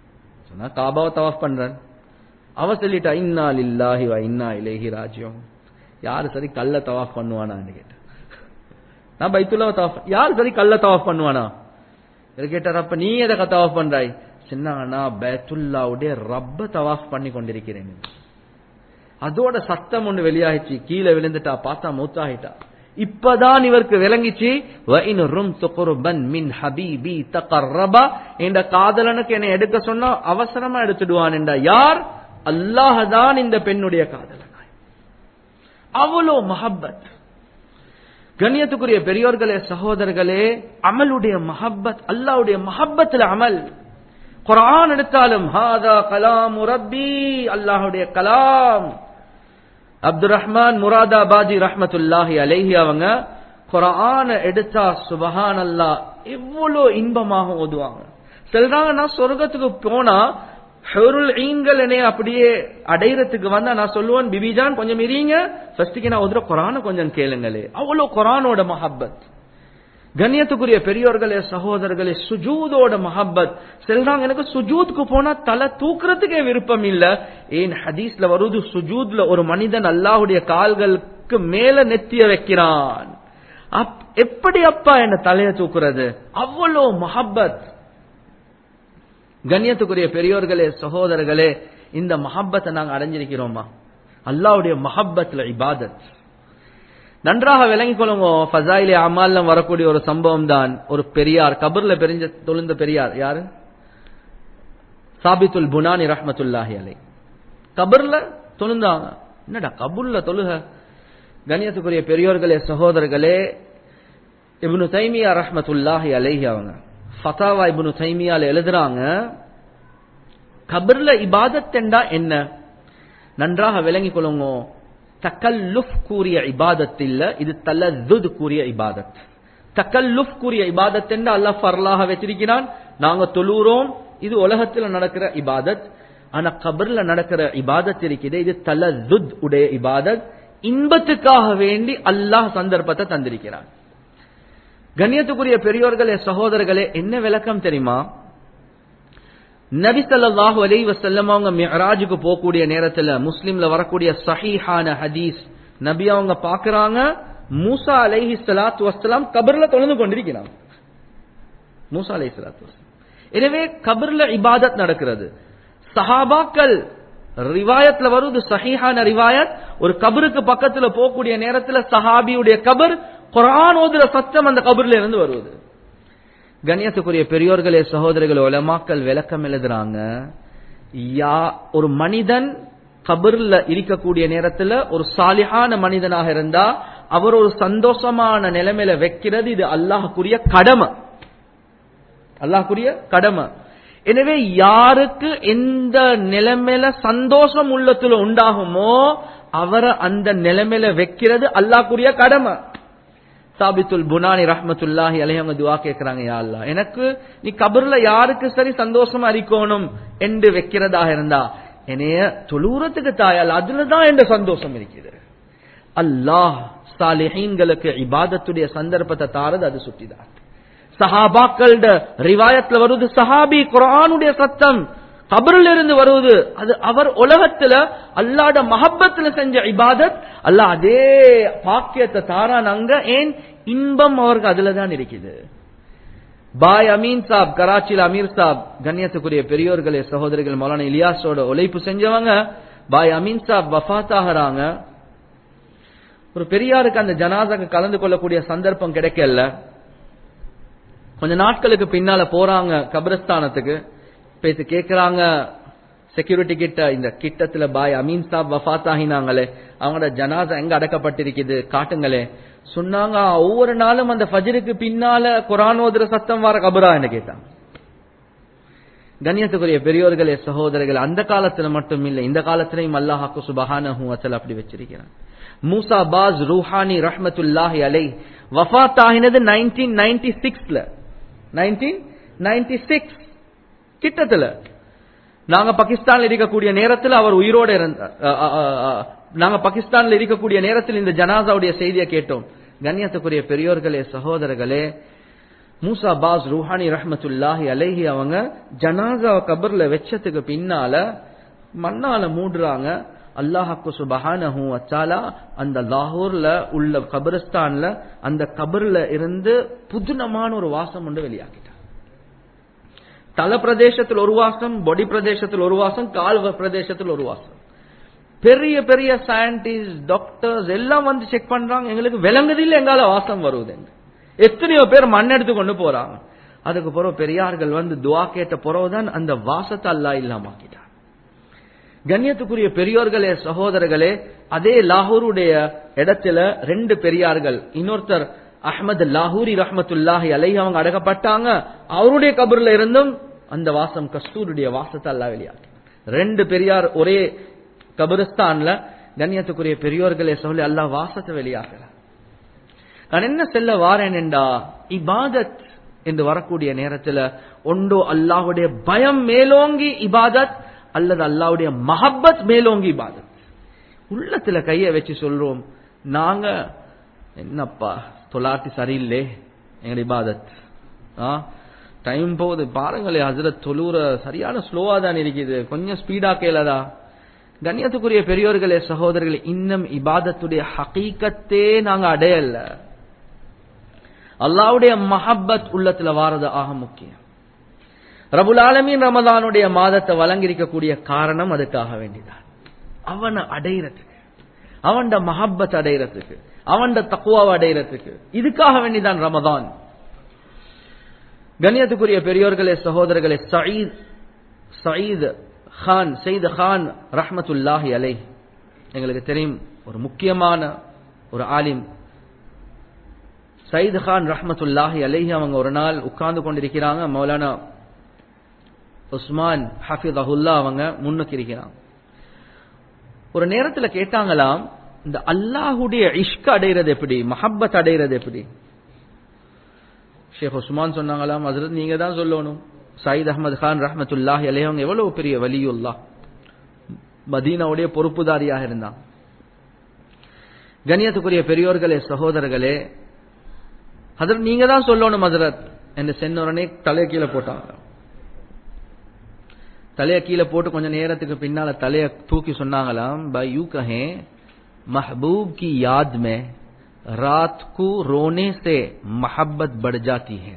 சொன்னா காபாவை தவாஃப் பண்றேன் அவ சொல்லிட்டா இன்னா லில்லாஹி வ இன்னா இலைஹி ராஜியோம் யாரு சரி கல்ல தவாஃப் பண்ணுவானான்னு கேட்டேன் நான் பைத்துல்லாவை தவாஃப் யாரு சரி கல்ல தவாஃப் பண்ணுவானா இவர் கேட்டார் அப்ப நீ எதை தவாஃப் பண்றாய் சின்னானா பேத்துல்லாவுடைய ரப்ப தவாஃப் பண்ணி கொண்டிருக்கிறேன் அதோட சத்தம் ஒண்ணு வெளியாகிச்சு கீழே விழுந்துட்டா பார்த்தா மூத்தாகிட்டா இப்பதான் இவருக்கு விளங்கிச்சு மின் ஹபீபி தகர்ரபா என்ற காதலனுக்கு என்னை எடுக்க சொன்னா அவசரமா எடுத்துடுவான் என்ற யார் அல்லாஹ் தான் இந்த பெண்ணுடைய காதலனாய் அவ்வளோ மஹப்பத் கண்ணியத்துக்குரிய பெரியோர்களே சகோதரர்களே அமலுடைய மஹப்பத் அல்லாவுடைய மஹப்பத்துல அமல் குரான் எடுத்தாலும் ஹாதா கலாம் ரப்பி அல்லாஹுடைய கலாம் அப்துல் ரஹ்மான் முராதாபாதி ரஹ்மத்துல்லாஹி அலைஹி அவங்க குரான எடுத்தா சுபஹான் அல்லா எவ்வளவு இன்பமாக ஓதுவாங்க சொல்றாங்க நான் சொர்க்கத்துக்கு போனா ஹெருல் ஈன்கள் என்னைய அப்படியே அடையறதுக்கு வந்தா நான் சொல்லுவேன் பிபிஜான் கொஞ்சம் இருங்க ஃபர்ஸ்ட்டுக்கு நான் ஓதுற குரான கொஞ்சம் கேளுங்களே அவ்வளவு குரானோட மஹப்பத் கண்ணியத்துக்குரிய பெரியோர்களே சகோதரர்களே சுஜூதோட மஹப்பத் செல்றாங்க எனக்கு சுஜூத்க்கு போனா தலை தூக்குறதுக்கே விருப்பம் இல்ல ஏன் ஹதீஸ்ல வருது சுஜூத்ல ஒரு மனிதன் அல்லாஹுடைய கால்களுக்கு மேல நெத்திய வைக்கிறான் எப்படி அப்பா என்ன தலைய தூக்குறது அவ்வளோ மஹப்பத் கண்ணியத்துக்குரிய பெரியோர்களே சகோதரர்களே இந்த மஹப்பத்தை நாங்க அடைஞ்சிருக்கிறோமா அல்லாவுடைய மஹப்பத்ல இபாதத் நன்றாக விளங்கிக் கொள்ளுங்க ஃபசாயிலே அமால்லம் வரக்கூடிய ஒரு சம்பவம் தான் ஒரு பெரியார் கபர்ல பெரிஞ்ச தொழுந்த பெரியார் யாரு சாபித்துல் புனானி ரஹ்மத்துல்லாஹி அலை கபர்ல தொழுந்தாங்க என்னடா கபூர்ல தொழுக கண்ணியத்துக்குரிய பெரியோர்களே சகோதரர்களே இப்னு தைமியா ரஹ்மத்துல்லாஹி அலைஹி அவங்க ஃபதாவா இப்னு தைமியால எழுதுறாங்க கபர்ல இபாதத்தெண்டா என்ன நன்றாக விளங்கிக் கொள்ளுங்க தக்கல்லுஃப் கூறிய இபாதத் இல்ல இது தலதுத் கூறிய இபாதத் தக்கல்லுஃப் கூறிய இபாதத் என்று அல்லாஹ் ஃபர்லாக வச்சிருக்கிறான் நாங்க தொழுறோம் இது உலகத்துல நடக்கிற இபாதத் ஆனா கபர்ல நடக்கிற இபாதத் இருக்குது இது தலதுத் உடைய இபாதத் இன்பத்துக்காக வேண்டி அல்லாஹ் சந்தர்ப்பத்தை தந்திருக்கிறான் கண்ணியத்துக்குரிய பெரியோர்களே சகோதரர்களே என்ன விளக்கம் தெரியுமா நபி ஸல்லல்லாஹு அலைஹி வஸல்லம் அவங்க மிஅராஜுக்கு போகக்கூடிய நேரத்துல முஸ்லிம்ல வரக்கூடிய சஹீஹான ஹதீஸ் நபி அவங்க பாக்குறாங்க மூசா அலைஹி ஸலாத்து வஸ்ஸலாம் கபர்ல தொழுந்து கொண்டிருக்கிறாங்க மூசா அலைஹி ஸலாத்து வஸ்ஸலாம் எனவே கபர்ல இபாதத் நடக்கிறது சஹாபாக்கள் ரிவாயத்ல வருது சஹீஹான ரிவாயத் ஒரு கபருக்கு பக்கத்துல போகக்கூடிய நேரத்துல சஹாபியுடைய கபர் குர்ஆன் ஓதுற சத்தம் அந்த கபர்ல இருந்து வருவது கண்ணியத்துக்குரிய பெரியோர்களே சகோதரர்களே உலமாக்கள் விளக்கம் எழுதுறாங்க யா ஒரு மனிதன் கபர்ல இருக்கக்கூடிய நேரத்துல ஒரு சாலிஹான மனிதனாக இருந்தா அவர் ஒரு சந்தோஷமான நிலைமையில வைக்கிறது இது அல்லாஹ்க்குரிய கடமை அல்லாஹ்க்குரிய கடமை எனவே யாருக்கு எந்த நிலைமையில சந்தோஷம் உள்ளத்துல உண்டாகுமோ அவரை அந்த நிலைமையில வைக்கிறது அல்லாஹ்க்குரிய கடமை சாபித்துல் புனானி ரஹ்மத்துல்லாஹி அலைஹங்க துவா கேட்கிறாங்க யா அல்லாஹ் எனக்கு நீ கபர்ல யாருக்கு சரி சந்தோஷமா இருக்கணும் என்று வைக்கிறதாக இருந்தா என்னைய தொழுறதுக்கு தாயால் அதுலதான் என்ற சந்தோஷம் இருக்குது அல்லாஹ் சாலிஹீன்களுக்கு இபாதத்துடைய சந்தர்ப்பத்தை தாரது அது சுட்டிதான் சஹாபாக்களோட ரிவாயத்துல வருவது சஹாபி குரானுடைய சத்தம் கபரில் இருந்து வருவது அது அவர் உலகத்துல அல்லாட மஹப்பத்துல செஞ்ச இபாதத் அல்லாஹ் அதே பாக்கியத்தை தாரான் அங்க ஏன் இன்பம் அவருக்கு அதுல தான் இருக்குது பாய் அமீன் சாப் கராச்சியில் அமீர் சாப் கண்ணியத்துக்குரிய பெரியோர்களே சகோதரிகள் மௌலான இலியாஸோட உழைப்பு செஞ்சவங்க பாய் அமீன் சாப் வஃத் ஆகிறாங்க ஒரு பெரியாருக்கு அந்த ஜனாதாக்கு கலந்து கொள்ளக்கூடிய சந்தர்ப்பம் கிடைக்கல கொஞ்ச நாட்களுக்கு பின்னால போறாங்க கபிரஸ்தானத்துக்கு பேசி கேக்குறாங்க செக்யூரிட்டி கிட்ட இந்த கிட்டத்துல பாய் அமீன் சாப் வஃத் ஆகினாங்களே அவங்களோட ஜனாசா எங்க அடக்கப்பட்டிருக்குது காட்டுங்களே சொன்னாங்க ஒவ்வொரு நாளும் அந்த ஃபஜருக்கு பின்னால குரான் ஓதுற சத்தம் வர கபரா என்ன கேட்டாங்க கண்ணியத்துக்குரிய பெரியோர்களே சகோதரர்கள் அந்த காலத்துல மட்டும் இல்லை இந்த காலத்திலையும் அல்லாஹாக்கு சுபஹானஹு வசல் அப்படி வச்சிருக்கிறான் மூசா பாஸ் ரூஹானி ரஹ்மத்துல்லாஹி அலை வஃத் ஆகினது நைன்டீன் நைன்டி சிக்ஸ்ல நைன்டீன் நைன்டி சிக்ஸ் கிட்டத்துல நாங்க பாகிஸ்தான்ல இருக்கக்கூடிய நேரத்தில் அவர் உயிரோட இருந்த நாங்க பாகிஸ்தான்ல இருக்கக்கூடிய நேரத்தில் இந்த ஜனாசாவுடைய செய்தியை கேட்டோம் கண்ணியத்துக்குரிய பெரியோர்களே சகோதரர்களே மூசா பாஸ் ரூஹானி ரஹ்மத்துல்லாஹி அலைஹி அவங்க ஜனாசா கபர்ல வச்சதுக்கு பின்னால மண்ணால மூடுறாங்க அல்லாஹாக்கு சுபஹானஹு வச்சாலா அந்த லாகூர்ல உள்ள கபரிஸ்தான்ல அந்த கபர்ல இருந்து புதுனமான ஒரு வாசம் ஒன்று வெளியாக்கிட்டார் தல பிரதேசத்தில் ஒரு வாசம் பொடி பிரதேசத்தில் ஒரு வாசம் கால் பிரதேசத்தில் ஒரு வாசம் பெரிய பெரிய சயின்டிஸ்ட் டாக்டர்ஸ் எல்லாம் வந்து செக் பண்றாங்க எங்களுக்கு விளங்குதில்லை எங்கால வாசம் வருவது எத்தனையோ பேர் மண் எடுத்து கொண்டு போறாங்க அதுக்கு பிறகு பெரியார்கள் வந்து துவா கேட்ட பிறகுதான் அந்த வாசத்தை அல்லா இல்லாமாக்கிட்டார் கண்ணியத்துக்குரிய பெரியோர்களே சகோதரர்களே அதே லாகூருடைய இடத்துல ரெண்டு பெரியார்கள் இன்னொருத்தர் அஹமது லாகூரி ரஹமத்துல்லாஹி அலை அவங்க அடக்கப்பட்டாங்க அவருடைய கபர்ல இருந்தும் அந்த வாசம் கஸ்தூருடைய வாசத்தை அல்லா வெளியாக்கி ரெண்டு பெரியார் ஒரே கபரிஸ்தான்ல கண்ணியத்துக்குரிய பெரியோர்களே சொல்லி அல்லா வாசத்தை வெளியாகிறார் நான் என்ன செல்ல வாரேன் என்றா இபாதத் என்று வரக்கூடிய நேரத்துல ஒன்றோ அல்லாஹுடைய பயம் மேலோங்கி இபாதத் அல்லது அல்லாவுடைய மஹப்பத் மேலோங்கி இபாதத் உள்ளத்துல கைய வச்சு சொல்றோம் நாங்க என்னப்பா தொள்ளாயிரத்தி சரியில்லே எங்களுடைய இபாதத் டைம் போகுது பாருங்களே ஹசரத் தொழுற சரியான ஸ்லோவா தான் இருக்குது கொஞ்சம் ஸ்பீடா கேளதா கண்ணியத்துக்குரிய பெரியோர்களே சகோதரர்களே இன்னும் இபாதத்துடைய ஹகீக்கத்தே நாங்க அடையல அல்லாவுடைய மஹப்பத் உள்ளத்துல வாரது ஆக முக்கியம் ரபுல் ஆலமீன் ரமதானுடைய மாதத்தை வழங்கியிருக்கக்கூடிய காரணம் அதுக்காக வேண்டிதான் அவனை அடையிறதுக்கு அவன்ட மஹப்பத் அடையிறதுக்கு அவன்ட தக்குவாவை அடையிறதுக்கு இதுக்காக வேண்டிதான் ரமதான் கண்ணியத்துக்குரிய பெரியோர்களே சகோதரர்களே சயீத் சயீத் கான் செய்த கான் ரஹமத்துல்லாஹி அலை எங்களுக்கு தெரியும் ஒரு முக்கியமான ஒரு ஆலிம் சயீத் கான் ரஹமத்துல்லாஹி அலைஹி அவங்க ஒரு நாள் உட்கார்ந்து கொண்டிருக்கிறாங்க மௌலானா உஸ்மான் ஹஃபித் அஹுல்லா அவங்க முன்னுக்கு இருக்கிறாங்க ஒரு நேரத்துல கேட்டாங்களாம் இந்த அல்லாஹுடைய இஷ்க அடைகிறது எப்படி மஹப்பத் அடைகிறது எப்படி ஷேக் உஸ்மான் சொன்னாங்களாம் ஹசரத் நீங்க தான் சொல்லணும் சயீத் அஹமது கான் ரஹமத்துல்லாஹி அலைஹி அவங்க எவ்வளவு பெரிய வலியுல்லா மதீனாவுடைய பொறுப்புதாரியாக இருந்தான் கண்ணியத்துக்குரிய பெரியோர்களே சகோதரர்களே ஹசரத் நீங்க தான் சொல்லணும் ஹசரத் என்று சென்னோடனே தலையை கீழே போட்டாங்க தலைய கீழே போட்டு கொஞ்ச நேரத்துக்கு பின்னால தலைய தூக்கி சொன்னாங்களாம் பை யூ கहे महबूब की याद में रात को रोने से मोहब्बत बढ़ जाती है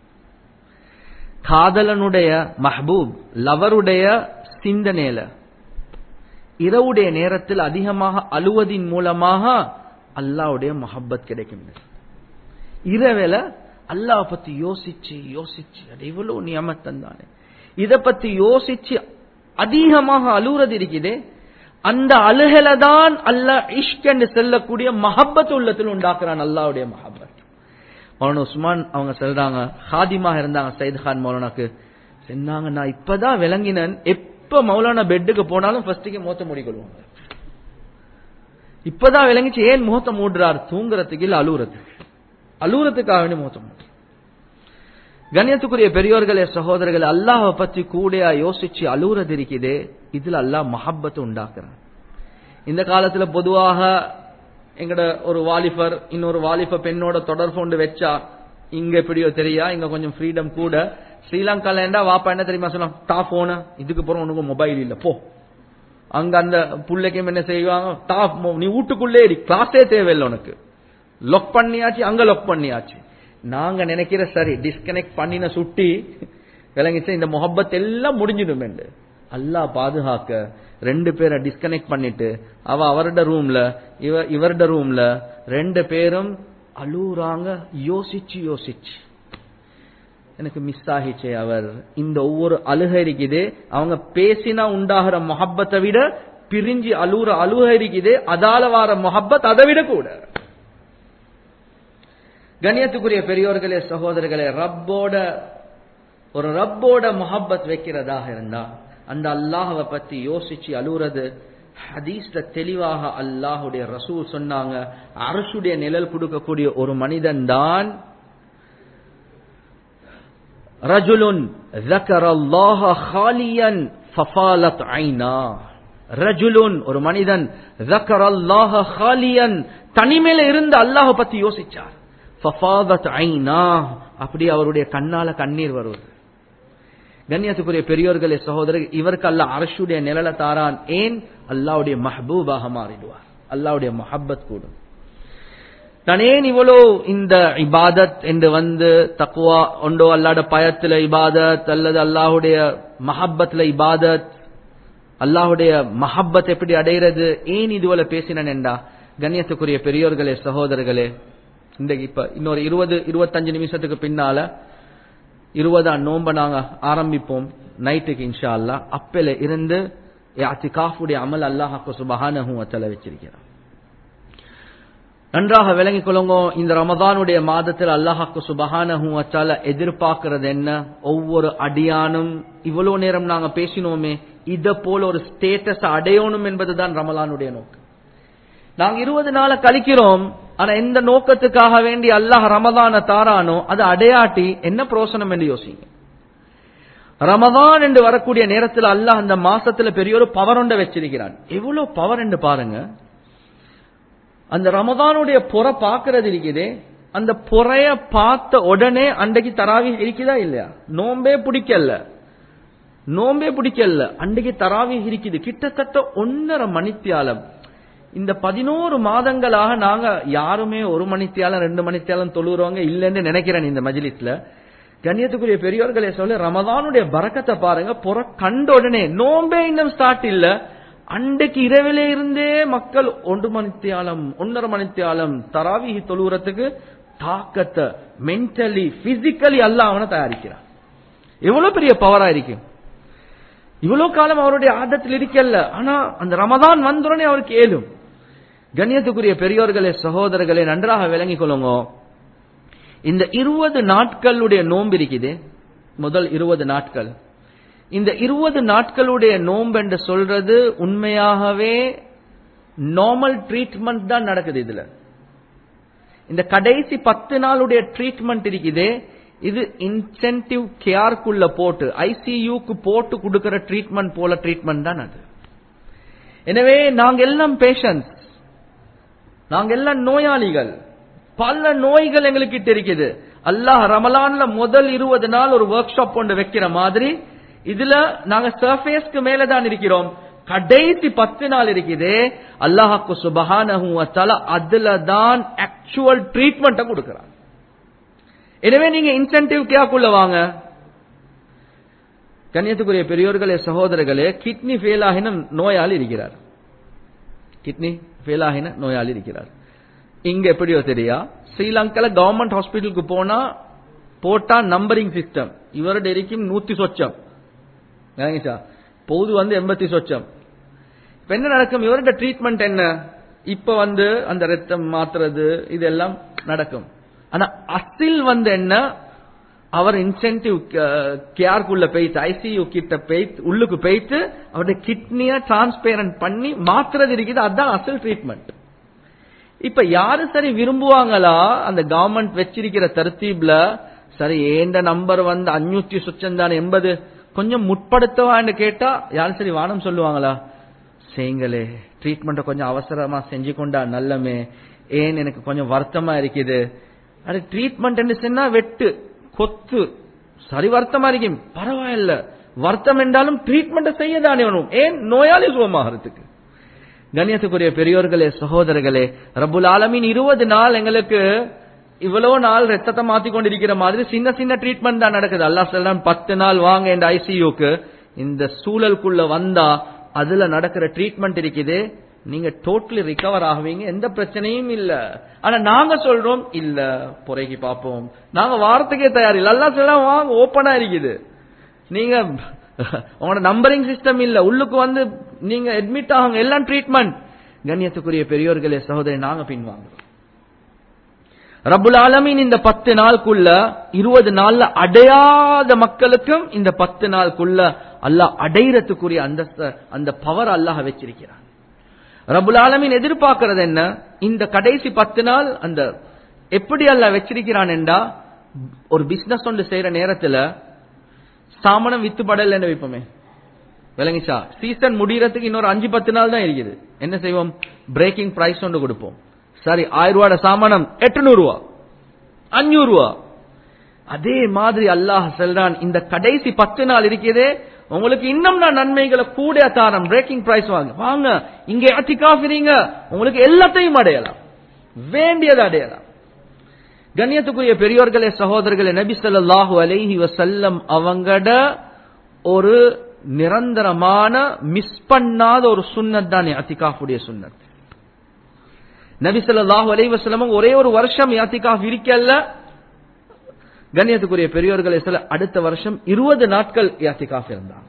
காதலனுடைய மஹபூப் லவருடைய சிந்தனையில இரவுடைய நேரத்தில் அதிகமாக அழுவதின் மூலமாக அல்லாவுடைய மஹப்பத் கிடைக்கும் இரவேல அல்லாஹ் பத்தி யோசிச்சு யோசிச்சு அது இவ்வளவு நியமத்தந்தானே இத பத்தி யோசிச்சு அதிகமாக அழுறது இருக்குதே அந்த அழுகல தான் அல்லாஹ் இஷ்க் என்று செல்லக்கூடிய மஹப்பத் உள்ளத்தில் உண்டாக்குறான் அல்லாவுடைய மஹப்பத் மௌலானா உஸ்மான் அவங்க சொல்றாங்க ஹாதிமாக இருந்தாங்க சயித் கான் மௌலானாக்கு சொன்னாங்க நான் இப்பதான் விளங்கினேன் எப்ப மௌலானா பெட்டுக்கு போனாலும் ஃபர்ஸ்டுக்கு மூத்த மூடிக்கொள்வாங்க இப்பதான் விளங்கிச்சு ஏன் முகத்தை மூடுறார் தூங்குறதுக்கு இல்ல அழுகுறதுக்கு அழுகுறதுக்காக வேண்டி முகத்தை மூடு கண்ணியத்துக்குரிய பெரியோர்களே சகோதரர்கள் அல்லாஹை பத்தி கூட யோசிச்சு அழுகுறது இருக்குதே இதுல அல்லாஹ் மஹப்பத்தை உண்டாக்குறான் இந்த காலத்துல பொதுவாக எங்கட ஒரு வாலிபர் இன்னொரு வாலிப பெண்ணோட தொடர்பு கொண்டு வச்சா இங்க எப்படியோ தெரியா இங்க கொஞ்சம் ஃப்ரீடம் கூட ஸ்ரீலங்கால இருந்தா வாப்பா என்ன தெரியுமா சொல்லலாம் டா போன இதுக்கு போற உனக்கு மொபைல் இல்ல போ அங்க அந்த புள்ளைக்கும் என்ன செய்வாங்க டா நீ வீட்டுக்குள்ளே இரு கிளாஸே தேவையில்லை உனக்கு லொக் பண்ணியாச்சு அங்க லொக் பண்ணியாச்சு நாங்க நினைக்கிற சரி டிஸ்கனெக்ட் பண்ணின சுட்டி விளங்கிச்சு இந்த முகப்பத் எல்லாம் முடிஞ்சிடும் என்று அல்லா பாதுகாக்க ரெண்டு பேரை டிஸ்கனெக்ட் பண்ணிட்டு அவ அவரோட ரூம்ல இவ இவரோட ரூம்ல ரெண்டு பேரும் அழுறாங்க யோசிச்சு யோசிச்சு எனக்கு மிஸ் ஆகிச்சே அவர் இந்த ஒவ்வொரு அழுகை இருக்குது அவங்க பேசினா உண்டாகிற மொஹப்பத்தை விட பிரிஞ்சு அழுற அழுகை இருக்குது அதால வார மொஹப்பத் அதை விட கூட கண்ணியத்துக்குரிய பெரியோர்களே சகோதரர்களே ரப்போட ஒரு ரப்போட மொஹப்பத் வைக்கிறதாக இருந்தா அந்த அல்லாஹவை பத்தி யோசிச்சு அழுறது ஹதீஸ்ல தெளிவாக அல்லாஹுடைய ரசூல் சொன்னாங்க அரசுடைய நிழல் கொடுக்கக்கூடிய ஒரு மனிதன் தான் ரஜுலுன் ذكر الله خاليا ففالت عينا ரஜுலுன் ஒரு மனிதன் ذكر الله خاليا தனிமையில இருந்து அல்லாஹ் பத்தி யோசிச்சார் ஃபஃபாதத் ஐனா அப்படி அவருடைய கண்ணால கண்ணீர் வருவது கண்ணியத்துக்குரிய பெரியோர்களே சகோதரர் இவருக்கு அல்லாஹ் அரசுடைய நிழலை தாரான் ஏன் அல்லாவுடைய மஹபூபாக மாறிடுவார் அல்லாவுடைய மஹப்பத் கூடும் நான் ஏன் இவ்வளோ இந்த இபாதத் என்று வந்து தக்குவா ஒண்டோ அல்லாட பயத்துல இபாதத் அல்லது அல்லாஹுடைய மஹப்பத்துல இபாதத் அல்லாஹுடைய மஹப்பத் எப்படி அடைகிறது ஏன் இதுவரை பேசினேன் என்றா கண்ணியத்துக்குரிய பெரியோர்களே சகோதரர்களே இந்த இப்ப இன்னொரு இருபது இருபத்தஞ்சு நிமிஷத்துக்கு பின்னால இருபதாம் நோம்ப நாங்க ஆரம்பிப்போம் நைட்டுக்கு இன்ஷா அல்லா அப்பல இருந்து அத்திகாஃபுடைய அமல் அல்லாஹாக்கு சுபஹானஹு வத்தல வச்சிருக்கிறான் நன்றாக விளங்கிக் கொள்ளுங்க இந்த ரமதானுடைய மாதத்தில் அல்லாஹாக்கு சுபஹானஹு வச்சால எதிர்பார்க்கிறது என்ன ஒவ்வொரு அடியானும் இவ்வளவு நேரம் நாங்க பேசினோமே இத போல ஒரு ஸ்டேட்டஸ் அடையணும் என்பதுதான் ரமலானுடைய நோக்கம் நாங்க இருபது நாளை கழிக்கிறோம் ஆனா எந்த நோக்கத்துக்காக வேண்டி அல்லாஹ் ரமதான தாரானோ அது அடையாட்டி என்ன பிரோசனம் என்று யோசிங்க ரமதான் என்று வரக்கூடிய நேரத்தில் அல்லாஹ் அந்த மாசத்துல பெரிய ஒரு பவர் ஒன்றை வச்சிருக்கிறான் எவ்வளவு பவர் என்று பாருங்க அந்த ரமதானுடைய புற பாக்குறது இருக்குதே அந்த புறைய பார்த்த உடனே அன்றைக்கு தராவி இருக்குதா இல்லையா நோம்பே பிடிக்கல நோம்பே பிடிக்கல அன்றைக்கு தராவி இருக்குது கிட்டத்தட்ட ஒன்னரை மணித்தியாலம் இந்த பதினோரு மாதங்களாக நாங்க யாருமே ஒரு மணித்தியாலம் ரெண்டு மணித்தியாலம் தொழுறவங்க இல்லைன்னு நினைக்கிறேன் இந்த மஜிலிஸ்ல கண்ணியத்துக்குரிய பெரியோர்களே சொல்ல ரமதானுடைய பறக்கத்தை பாருங்க புற கண்ட உடனே நோம்பே இன்னும் ஸ்டார்ட் இல்ல அன்றைக்கு இரவிலே இருந்தே மக்கள் ஒன்று மணித்தியாலம் ஒன்றரை மணித்தியாலம் தராவி தொழுகிறதுக்கு தாக்கத்தை மென்டலி பிசிக்கலி அல்ல அவனை தயாரிக்கிறான் எவ்வளவு பெரிய பவரா இருக்கு இவ்வளவு காலம் அவருடைய ஆதத்தில் இருக்கல்ல ஆனா அந்த ரமதான் வந்தோடனே அவருக்கு ஏலும் கண்ணியத்துக்குரிய பெரியோர்களே சகோதரர்களே நன்றாக விளங்கிக் கொள்ளுங்க இந்த இருபது நாட்களுடைய நோன்பு இருக்குது முதல் இருபது நாட்கள் இந்த இருபது நாட்களுடைய நோன்பு என்று சொல்றது உண்மையாகவே நார்மல் ட்ரீட்மெண்ட் தான் நடக்குது இதுல இந்த கடைசி பத்து நாளுடைய ட்ரீட்மெண்ட் இருக்குதே இது இன்சென்டிவ் கேர்க்குள்ள போட்டு ஐசியூக்கு போட்டு கொடுக்கிற ட்ரீட்மெண்ட் போல ட்ரீட்மெண்ட் தான் அது எனவே நாங்க எல்லாம் பேஷன்ஸ் நாங்க எல்லாம் நோயாளிகள் பல நோய்கள் எங்களுக்கு இருக்குது அல்லாஹ் ரமலான்ல முதல் இருபது நாள் ஒரு ஒர்க் ஷாப் ஒன்று வைக்கிற மாதிரி இதுல நாங்க சர்ஃபேஸ்க்கு மேலதான் இருக்கிறோம் கடைசி பத்து நாள் இருக்குது அல்லாஹாக்கு சுபஹானஹு அதுல தான் ஆக்சுவல் ட்ரீட்மெண்ட்டை கொடுக்கிறான் எனவே நீங்க இன்சென்டிவ் கேக்குள்ள வாங்க கண்ணியத்துக்குரிய பெரியோர்களே சகோதரர்களே கிட்னி ஃபெயில் ஆகின நோயாளி இருக்கிறார் கிட்னி ஃபெயில் ஆகின நோயாளி இருக்கிறார் இங்க எப்படியோ தெரியா ஸ்ரீலங்கால கவர்மெண்ட் ஹாஸ்பிட்டலுக்கு போனா போட்டா நம்பரிங் சிஸ்டம் இவரோட இருக்கும் நூத்தி சொச்சம் விளங்கிச்சா பொது வந்து எண்பத்தி சொச்சம் இப்ப என்ன நடக்கும் இவரோட ட்ரீட்மெண்ட் என்ன இப்ப வந்து அந்த ரத்தம் மாத்துறது இதெல்லாம் நடக்கும் ஆனா அசில் வந்து என்ன அவர் இன்சென்டிவ் கேர்க்குள்ள போயிட்டு ஐசியூ கிட்ட போயிட்டு உள்ளுக்கு போயிட்டு அவருடைய கிட்னிய டிரான்ஸ்பேரண்ட் பண்ணி மாத்துறது இருக்குது அதுதான் அசில் ட்ரீட்மெண்ட் இப்ப யாரு சரி விரும்புவாங்களா அந்த கவர்மெண்ட் வச்சிருக்கிற தர்த்தீப்ல சரி ஏண்ட நம்பர் வந்து அஞ்சூத்தி சுச்சம் தானே எண்பது கொஞ்சம் முற்படுத்தவான்னு கேட்டா யாரும் சரி வானம் சொல்லுவாங்களா செய்யுங்களே ட்ரீட்மெண்ட்டை கொஞ்சம் அவசரமா செஞ்சு கொண்டா நல்லமே ஏன் எனக்கு கொஞ்சம் வருத்தமா இருக்குது அது ட்ரீட்மெண்ட் சொன்னா வெட்டு கொத்து சரி வருத்தமா இருக்கும் பரவாயில்ல வருத்தம் என்றாலும் ட்ரீட்மெண்ட் செய்ய தானே வேணும் ஏன் நோயாளி சுகமாகிறதுக்கு கண்ணியத்துக்குரிய பெரியோர்களே சகோதரர்களே ரபுல் ஆலமின் இருபது நாள் எங்களுக்கு இவ்வளவு நாள் ரத்தத்தை மாத்தி கொண்டிருக்கிற மாதிரி சின்ன சின்ன ட்ரீட்மெண்ட் தான் நடக்குது அல்லா சொல்றான் பத்து நாள் வாங்க இந்த ஐசியூக்கு இந்த சூழலுக்குள்ள வந்தா அதுல நடக்கிற ட்ரீட்மெண்ட் இருக்குது நீங்க டோட்டலி ரிகவர் ஆகுவீங்க எந்த பிரச்சனையும் இல்ல ஆனா நாங்க சொல்றோம் இல்ல புறைக்கு பார்ப்போம் நாங்க வாரத்துக்கே தயார் இல்ல எல்லாம் சொல்ல வாங்க ஓப்பனா இருக்குது நீங்க உங்களோட நம்பரிங் சிஸ்டம் இல்ல உள்ளுக்கு வந்து நீங்க அட்மிட் ஆகுங்க எல்லாம் ட்ரீட்மெண்ட் கண்ணியத்துக்குரிய பெரியோர்களே சகோதரி நாங்க பின்வாங்க ரபுல் ஆலமின் இந்த பத்து நாளுக்குள்ள இருபது நாள்ல அடையாத மக்களுக்கும் இந்த பத்து நாளுக்குள்ள அல்லாஹ் அடையறதுக்குரிய அந்த அந்த பவர் அல்லாஹ் வச்சிருக்கிறான் ரபுல் ஆலமின் எதிர்பார்க்கிறது என்ன இந்த கடைசி பத்து நாள் அந்த எப்படி அல்லாஹ் வச்சிருக்கிறான் என்றா ஒரு பிசினஸ் ஒன்று செய்யற நேரத்துல சாமனம் வித்து படல் என்ன வைப்போமே விளங்கிச்சா சீசன் முடியறதுக்கு இன்னொரு அஞ்சு பத்து நாள் தான் இருக்குது என்ன செய்வோம் பிரேக்கிங் பிரைஸ் ஒன்று கொடுப்போம் சரி ஆயிரம் ரூபாய் சாமானம் எட்டுநூறு ரூபா அஞ்சூறு ரூபா அதே மாதிரி அல்லாஹ் சொல்றான் இந்த கடைசி பத்து நாள் இருக்கிறதே உங்களுக்கு இன்னும் நான் நன்மைகளை கூட தாரம் பிரேக்கிங் பிரைஸ் வாங்க வாங்க இங்க அத்திகாஃபிரீங்க உங்களுக்கு எல்லாத்தையும் அடையலாம் வேண்டியது அடையலாம் கண்ணியத்துக்குரிய பெரியோர்களே சகோதரர்களே நபி ஸல்லல்லாஹு அலைஹி வஸல்லம் அவங்கட ஒரு நிரந்தரமான மிஸ் பண்ணாத ஒரு சுன்னத் தான் அத்திகாஃபுடைய சுன்னத் நபி ஸல்லல்லாஹு அலைஹி வஸல்லம் ஒரே ஒரு வருஷம் யாத்திகாஃப் இருக்கல்ல கண்ணியத்துக்குரிய பெரியோர்களே சில அடுத்த வருஷம் இருபது நாட்கள் யாத்திகாஃப் இருந்தாங்க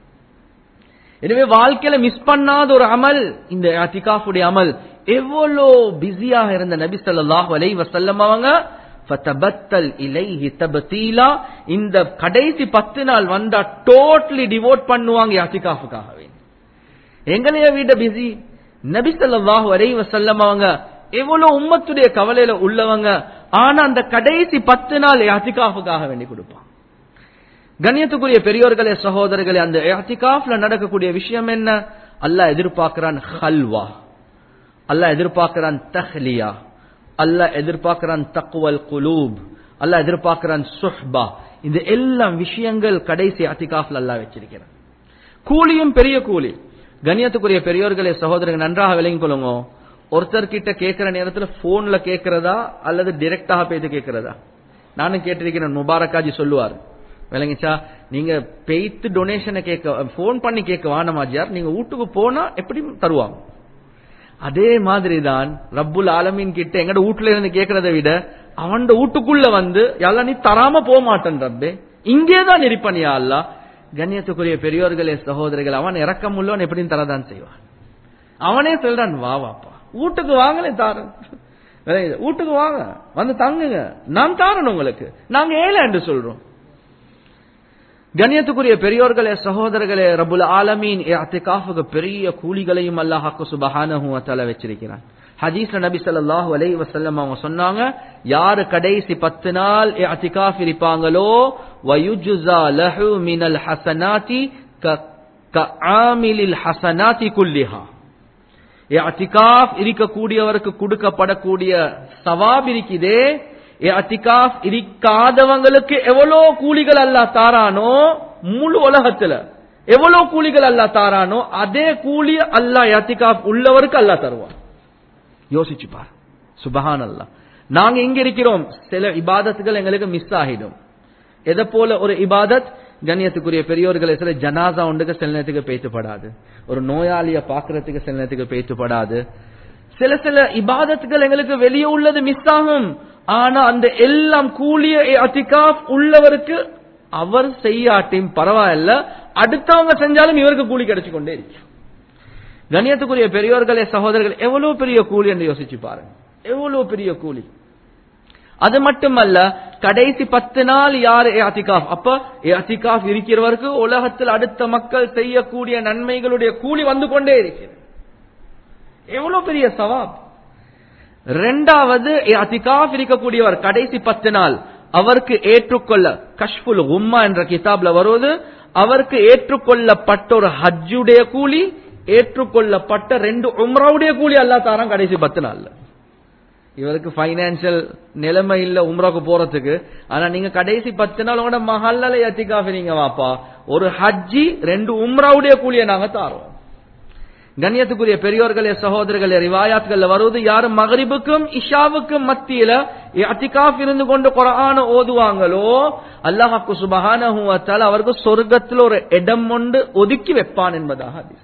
எனவே வாழ்க்கையில மிஸ் பண்ணாத ஒரு அமல் இந்த யாத்திகாஃபுடைய அமல் எவ்வளோ பிஸியாக இருந்த நபி ஸல்லல்லாஹு அலைஹி வஸல்லம் அவங்க ஃபதபத்தல் இலைஹி தபதீலா இந்த கடைசி பத்து நாள் வந்தா டோட்டலி டிவோட் பண்ணுவாங்க யாத்திகாஃபுக்காகவே எங்களைய வீட பிஸி நபி ஸல்லல்லாஹு அலைஹி வஸல்லம் அவங்க எவ்வளவு உம்மத்துடைய கவலையில உள்ளவங்க ஆனா அந்த கடைசி பத்து நாள் யாத்திகாஃபுக்காக வேண்டி கொடுப்பான் கண்ணியத்துக்குரிய பெரியோர்களே சகோதரர்களே அந்த யாத்திகாஃப்ல நடக்கக்கூடிய விஷயம் என்ன அல்லாஹ் எதிர்பார்க்கிறான் ஹல்வா அல்லாஹ் எதிர்பார்க்கிறான் தஹ்லியா அல்லாஹ் எதிர்பார்க்கிறான் தக்குவல் குலூப் அல்லாஹ் எதிர்பார்க்கிறான் சுஹ்பா இந்த எல்லாம் விஷயங்கள் கடைசி அத்திகாஃப்ல அல்லாஹ் வச்சிருக்கிறான் கூலியும் பெரிய கூலி கண்ணியத்துக்குரிய பெரியோர்களே சகோதரர்கள் நன்றாக விளங்கிக் கொள்ளுங்க ஒருத்தர் கிட்ட கேட்கிற நேரத்துல போன்ல கேட்கிறதா அல்லது டிரெக்டாக போயிட்டு கேட்கிறதா நானும் கேட்டிருக்கிறேன் முபாரக்காஜி சொல்லுவார் விளங்கிச்சா நீங்க பெய்த்து டொனேஷனை கேட்க போன் பண்ணி கேட்க வானமாஜியார் நீங்க வீட்டுக்கு போனா எப்படி தருவாங்க அதே மாதிரி தான் ரப்புல் ஆலமீன் கிட்ட எங்கட வீட்டுல இருந்து கேட்கறதை விட அவன் வீட்டுக்குள்ள வந்து எல்லாம் நீ தராம போக மாட்டேன் ரப்பே இங்கே தான் இருப்பனியா அல்லா கண்ணியத்துக்குரிய பெரியோர்களே சகோதரிகள் அவன் இறக்கம் உள்ளவன் எப்படின்னு தரதான் செய்வான் அவனே சொல்றான் வா வாப்பா வீட்டுக்கு வாங்களே தாரன் வீட்டுக்கு வாங்க வந்து தங்குங்க நான் தாரன் உங்களுக்கு நாங்க ஏழை என்று சொல்றோம் கண்ணியத்துக்குரிய பெரியோர்களே சகோதரர்களே ரபுல் ஆலமீன் அத்திகாஃபுக்கு பெரிய கூலிகளையும் அல்லாஹாக்கு சுபஹானஹு வத்தால வச்சிருக்கிறான் ஹதீஸ்ல நபி ஸல்லல்லாஹு அலைஹி வஸல்லம் அவங்க சொன்னாங்க யாரு கடைசி பத்து நாள் அத்திகாஃப் இருப்பாங்களோ வயுஜ்ஸா லஹு மினல் ஹஸனாதி கஆமிலில் ஹஸனாதி குல்லிஹா அத்திகாஃப் இருக்கக்கூடியவருக்கு கொடுக்கப்படக்கூடிய சவாப் இருக்குதே அத்திகாஃப் இருக்காதவங்களுக்கு எவ்வளோ கூலிகள் அல்லா தாரானோ முழு உலகத்துல எவ்வளவு கூலிகள் அல்லா தாரானோ அதே கூலி அல்லா அத்திகாஃப் உள்ளவருக்கு அல்லா தருவான் யோசிச்சு பார் சுபஹான் அல்லா நாங்க இங்க இருக்கிறோம் சில இபாதத்துகள் எங்களுக்கு மிஸ் ஆகிடும் எதை போல ஒரு இபாதத் கண்ணியத்துக்குரிய பெரியோர்களை சில ஜனாசா ஒன்றுக்கு சில நேரத்துக்கு பேசப்படாது ஒரு நோயாளிய பாக்குறதுக்கு சில நேரத்துக்கு பேசப்படாது சில சில இபாதத்துகள் எங்களுக்கு வெளியே உள்ளது மிஸ் ஆகும் ஆனா அந்த எல்லாம் கூலிய அத்திகாஃப் உள்ளவருக்கு அவர் செய்யாட்டியும் பரவாயில்ல அடுத்தவங்க செஞ்சாலும் இவருக்கு கூலி கிடைச்சு கொண்டே இருக்கு கண்ணியத்துக்குரிய பெரியோர்களே சகோதரர்கள் எவ்வளவு பெரிய கூலி என்று யோசிச்சு பாருங்க எவ்வளவு பெரிய கூலி அது மட்டுமல்ல கடைசி பத்து நாள் யார் அத்திகாஃப் அப்ப அத்திகாஃப் இருக்கிறவருக்கு உலகத்தில் அடுத்த மக்கள் செய்யக்கூடிய நன்மைகளுடைய கூலி வந்து கொண்டே இருக்கிறது எவ்வளவு பெரிய சவாப் ரெண்டாவது அத்திகாஃப் இருக்கக்கூடியவர் கடைசி பத்து நாள் அவருக்கு ஏற்றுக்கொள்ள கஷ்புல் உம்மா என்ற கிதாப்ல வருவது அவருக்கு ஏற்றுக்கொள்ளப்பட்ட ஒரு ஹஜ்ஜுடைய கூலி ஏற்றுக்கொள்ளப்பட்ட ரெண்டு உம்ராவுடைய கூலி அல்லா தாரான் கடைசி பத்து நாள்ல இவருக்கு பைனான்சியல் நிலைமை இல்ல உம்ராக்கு போறதுக்கு ஆனா நீங்க கடைசி பத்து நாள் உங்களோட மஹல்ல எத்திகாஃபி நீங்க வாப்பா ஒரு ஹஜ்ஜி ரெண்டு உம்ராவுடைய கூலியை நாங்க தாரோம் கண்ணியத்துக்குரிய பெரியோர்களே சகோதரர்களே ரிவாயாத்கள்ல வருவது யாரும் மகரிபுக்கும் இஷாவுக்கும் மத்தியில அத்திகாஃப் இருந்து கொண்டு குரான ஓதுவாங்களோ அல்லாஹாக்கு சுபஹான அவருக்கு சொர்க்கத்தில் ஒரு இடம் ஒன்று ஒதுக்கி வைப்பான் என்பதாக ஹதீஸ்ல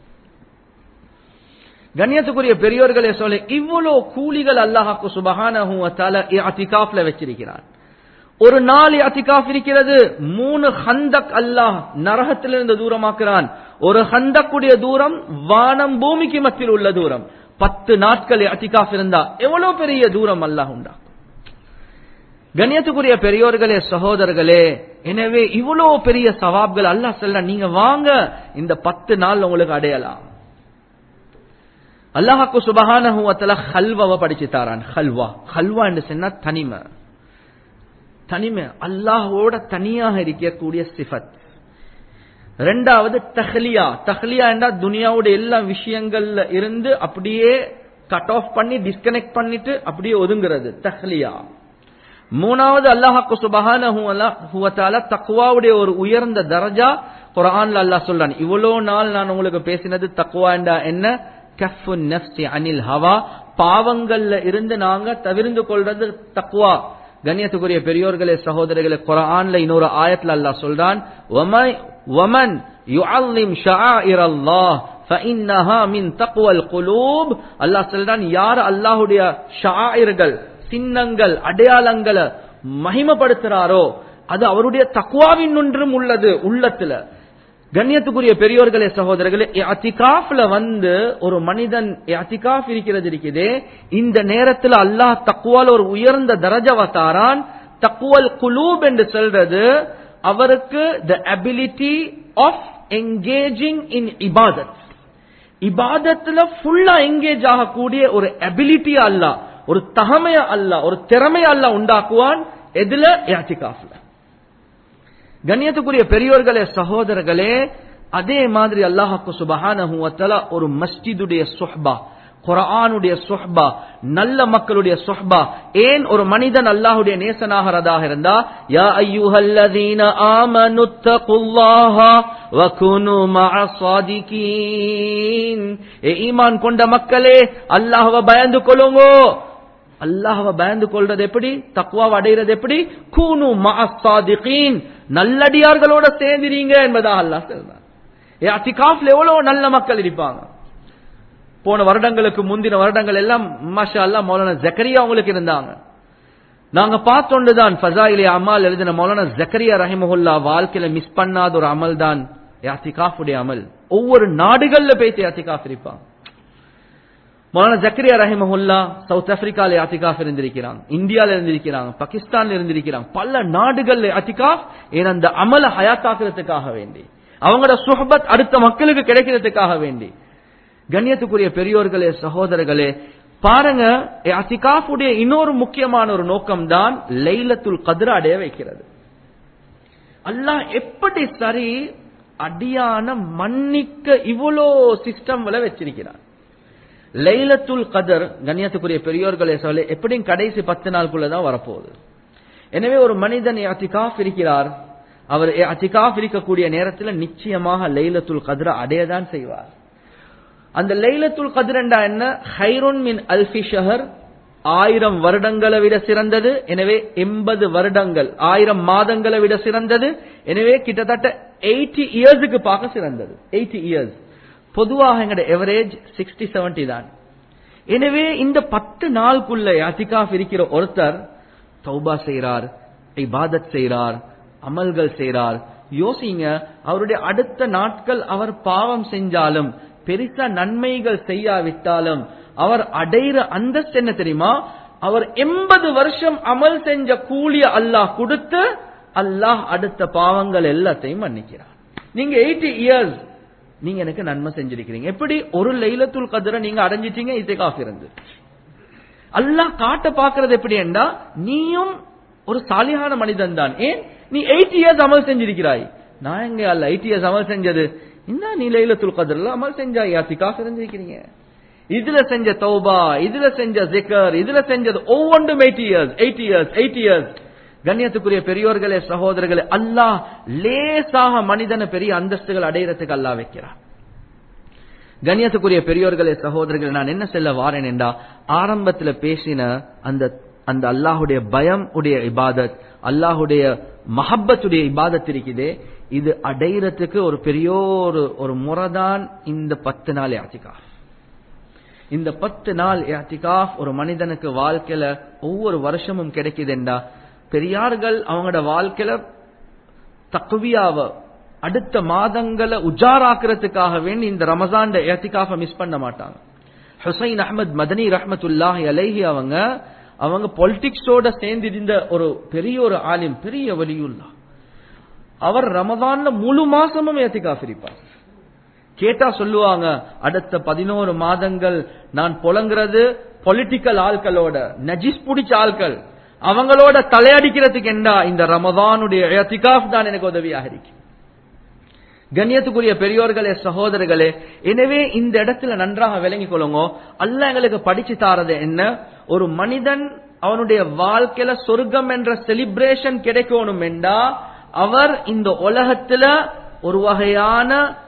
கண்ணியத்துக்குரிய பெரியோர்களே சொல்ல இவ்வளவு கூலிகள் அல்லாஹாக்கு சுபஹான அத்திகாஃப்ல வச்சிருக்கிறான் ஒரு நாள் அத்திகாஃப் இருக்கிறது மூணு ஹந்தக் அல்லாஹ் நரகத்திலிருந்து தூரமாக்குறான் ஒரு ஹந்தக்குடைய தூரம் வானம் பூமிக்கு மத்தியில் உள்ள தூரம் பத்து நாட்கள் அத்திகாஃப் இருந்தா எவ்வளவு பெரிய தூரம் அல்லாஹ் உண்டா கண்ணியத்துக்குரிய பெரியோர்களே சகோதரர்களே எனவே இவ்வளவு பெரிய சவாப்கள் அல்லாஹ் சொல்ல நீங்க வாங்க இந்த பத்து நாள் உங்களுக்கு அடையலாம் அல்லாஹாக்கு சுபஹான ஹல்வாவை படிச்சு தாரான் ஹல்வா ஹல்வா என்று சொன்னா தனிமை தனிமை அல்லாஹோட தனியாக இருக்கக்கூடிய சிஃபத் ரெண்டாவது தஹ்லியா தஹ்லியா என்றா துனியாவோட எல்லா விஷயங்கள்ல இருந்து அப்படியே கட் ஆஃப் பண்ணி டிஸ்கனெக்ட் பண்ணிட்டு அப்படியே ஒதுங்குறது தஹ்லியா மூணாவது அல்லாஹாக்கு சுபஹான தக்குவாவுடைய ஒரு உயர்ந்த தரஜா குரான்ல அல்லாஹ் சொல்றான் இவ்வளோ நாள் நான் உங்களுக்கு பேசினது தக்குவாண்டா என்ன கஃபு நஃப்சி அனில் ஹவா பாவங்கள்ல இருந்து நாங்க தவிர்ந்து கொள்றது தக்குவா கண்ணியத்துக்குரிய பெரியோர்களே சகோதரர்களே குரான்ல இன்னொரு ஆயத்துல அல்லாஹ் சொல்றான் வமன் யுஅல்லிம் ஷஆயிர் அல்லாஹ் فإنها من تقوى القلوب அல்லாஹ் சொல்றான் யார் அல்லாஹ்வுடைய ஷாயிர்கள் சின்னங்கள் அடையாளங்களை மகிமைப்படுத்துறாரோ அது அவருடைய தக்குவாவின் ஒன்றும் உள்ளது உள்ளத்துல கண்ணியத்துக்குரிய பெரியோர்களே சகோதரர்களே அத்திகாஃப்ல வந்து ஒரு மனிதன் அத்திகாஃப் இருக்கிறது இருக்குதே இந்த நேரத்தில் அல்லாஹ் தக்குவால் ஒரு உயர்ந்த தரஜவ தாரான் தக்குவல் குலூப் என்று சொல்றது அவருக்கு the ability of engaging in இபாதத் இபாதத்துல ஃபுல்லா என்கேஜ் ஆகக்கூடிய ஒரு அபிலிட்டி அல்ல ஒரு தகமைய அல்ல ஒரு திறமைய அல்ல உண்டாக்குவான் எதுல யாத்திகாஃப்ல கண்ணியத்துக்குரிய பெரியோர்களே சகோதரர்களே அதே மாதிரி அல்லாஹாக்கு சுபஹானஹு வத்தஆலா ஒரு மஸ்ஜிதுடைய சுஹ்பா குர்ஆனுடைய சுஹ்பா நல்ல மக்களுடைய சுஹ்பா ஏன் ஒரு மனிதன் அல்லாஹ்வுடைய நேசனாகிறதாக இருந்தா யா அய்யுஹல்லதீன ஆமனு தகுல்லாஹ வகுனு மஅஸ் சாதிகீன் ஏ ஈமான் கொண்ட மக்களே அல்லாஹ்வை பயந்து கொள்ளுங்கோ அல்லாஹ்வை பயந்து கொள்றது எப்படி தக்வாவை அடைகிறது எப்படி கூனு மஅஸ் சாதிகீன் நல்லடியார்களோட சேர்ந்துறீங்க என்பதாக அல்லாஹ் சொல்றான் ஏ அத்திகாஃப்ல எவ்வளவு நல்ல மக்கள் இருப்பாங்க போன வருடங்களுக்கு முந்தின வருடங்கள் எல்லாம் மாஷா அல்லா மௌலானா ஜக்கரியா அவங்களுக்கு இருந்தாங்க நாங்க பார்த்தோண்டுதான் ஃபசாயிலே அமல் எழுதின மௌலானா ஜக்கரியா ரஹிமஹுல்லா வாழ்க்கையில மிஸ் பண்ணாத ஒரு அமல் தான் யாத்திகாஃபுடைய அமல் ஒவ்வொரு நாடுகள்ல போயிட்டு யாத்திகாஃப் இருப்பாங்க மௌலானா ஜக்கரியா ரஹிமஹுல்லா சவுத் ஆப்பிரிக்கால யாத்திகாஃப் இருந்திருக்கிறாங்க இந்தியால இருந்திருக்கிறாங்க பாகிஸ்தான்ல இருந்திருக்கிறாங்க பல நாடுகள்ல யாத்திகாஃப் ஏன் அந்த அமல ஹயாத்தாக்குறதுக்காக வேண்டி அவங்களோட சுஹபத் அடுத்த மக்களுக்கு கிடைக்கிறதுக்காக வேண்டி கண்ணியத்துக்குரிய பெரியோர்களே சகோதரர்களே பாருங்க அசிகாஃபுடைய இன்னொரு முக்கியமான ஒரு நோக்கம் தான் லைலத்துல் கதிர அடைய வைக்கிறது அல்லாஹ் எப்படி சரி அடியான மன்னிக்க இவ்வளோ சிஸ்டம்ல வச்சிருக்கிறார் லைலத்துல் கதர் கண்ணியத்துக்குரிய பெரியோர்களே சொல்ல எப்படியும் கடைசி பத்து நாளுக்குள்ளதான் வரப்போகுது எனவே ஒரு மனிதன் அத்திகாஃப் இருக்கிறார் அவர் அத்திகாஃப் இருக்கக்கூடிய நேரத்தில் நிச்சயமாக லைலத்துல் கதிர அடையதான் செய்வார் அந்த லைலத்துல் கதிரண்டா என்ன ஹைரோன் மின் அல்ஃபி ஷஹர் ஆயிரம் வருடங்களை விட சிறந்தது எனவே எண்பது வருடங்கள் ஆயிரம் மாதங்களை விட சிறந்தது எனவே கிட்டத்தட்ட எயிட்டி இயர்ஸுக்கு பார்க்க சிறந்தது எயிட்டி இயர்ஸ் பொதுவாக எங்களோட எவரேஜ் சிக்ஸ்டி செவன்டி தான் எனவே இந்த பத்து நாளுக்குள்ள அத்திகாஃப் இருக்கிற ஒருத்தர் தௌபா செய்கிறார் இபாதத் செய்கிறார் அமல்கள் செய்கிறார் யோசிங்க அவருடைய அடுத்த நாட்கள் அவர் பாவம் செஞ்சாலும் பெருசா நன்மைகள் செய்யாவிட்டாலும் அவர் அடையிற அந்தஸ்து என்ன தெரியுமா அவர் எண்பது வருஷம் அமல் செஞ்ச கூலிய அல்லாஹ் கொடுத்து அல்லாஹ் அடுத்த பாவங்கள் எல்லாத்தையும் மன்னிக்கிறார் நீங்க எயிட்டி இயர்ஸ் நீங்க எனக்கு நன்மை செஞ்சிருக்கிறீங்க எப்படி ஒரு லைலத்துல் கதிர நீங்க அடைஞ்சிட்டீங்க இசைகாஃப் இருந்து அல்லாஹ் காட்ட பாக்குறது எப்படி என்றா நீயும் ஒரு சாலியான மனிதன் தான் ஏன் நீ எயிட் இயர்ஸ் அமல் செஞ்சிருக்கிறாய் நான் எங்க அல்ல எயிட் இயர்ஸ் அமல் செஞ்சது என்ன நீ லைலத்துல் கதிரில் அமல் செஞ்சா யாத்திகாஃப் இருந்திருக்கிறீங்க இதுல செஞ்ச தௌபா இதுல செஞ்ச ஜிக்கர் இதுல செஞ்சது ஒவ்வொன்றும் eighty years eighty years eighty years கண்ணியத்துக்குரிய பெரியோர்களே சகோதரர்களே அல்லாஹ் லேசாக மனிதனை பெரிய அந்தஸ்துகள் அடையிறதுக்கு அல்லாஹ் வைக்கிறார் கண்ணியத்துக்குரிய பெரியோர்களே சகோதரர்கள் நான் என்ன செல்ல வாரேன் என்றா ஆரம்பத்துல பேசின அந்த அந்த அல்லாஹுடைய பயம் உடைய இபாதத் அல்லாஹுடைய மஹப்பத்துடைய இபாதத் இருக்குதே இது அடையிறதுக்கு ஒரு பெரிய ஒரு ஒரு முறைதான் இந்த பத்து நாள் யாத்திகாஃப் இந்த பத்து நாள் யாத்திகாஃப் ஒரு மனிதனுக்கு வாழ்க்கையில ஒவ்வொரு வருஷமும் கிடைக்குதுண்டா பெரியார்கள் அவங்களோட வாழ்க்கையில தக்குவியாவ அடுத்த மாதங்களை உஜாராக்குறதுக்காக வேண்டி இந்த ரமசான் ஏத்திகாஃப மிஸ் பண்ண மாட்டாங்க ஹுசைன் அஹமத் மதனி ரஹமத்துல்லாஹி அலைஹி அவங்க அவங்க பொலிட்டிக்ஸோட சேர்ந்து இருந்த ஒரு பெரிய ஒரு ஆலிம் பெரிய வலியுல்லா அவர் ரமதான்ல முழு மாசமும் ஏத்திகாஃப் இருப்பார் கேட்டா சொல்லுவாங்க அடுத்த பதினோரு மாதங்கள் நான் புலங்குறது பொலிட்டிக்கல் ஆட்களோட நஜிஸ் பிடிச்ச ஆட்கள் அவங்களோட தலையடிக்கிறதுக்கு என்ன இந்த ரமதானுடைய ஏத்திகாஃப் தான் எனக்கு உதவியாக இருக்கு கண்ணியத்துக்குரிய பெரியோர்களே சகோதரர்களே எனவே இந்த இடத்துல நன்றாக விளங்கிக் கொள்ளுங்க அல்ல எங்களுக்கு படிச்சு தாரது என்ன ஒரு மனிதன் அவனுடைய வாழ்க்கையில சொர்க்கம் என்ற செலிப்ரேஷன் கிடைக்கணும் என்றா அவர் இந்த உலகத்துல ஒரு வகையான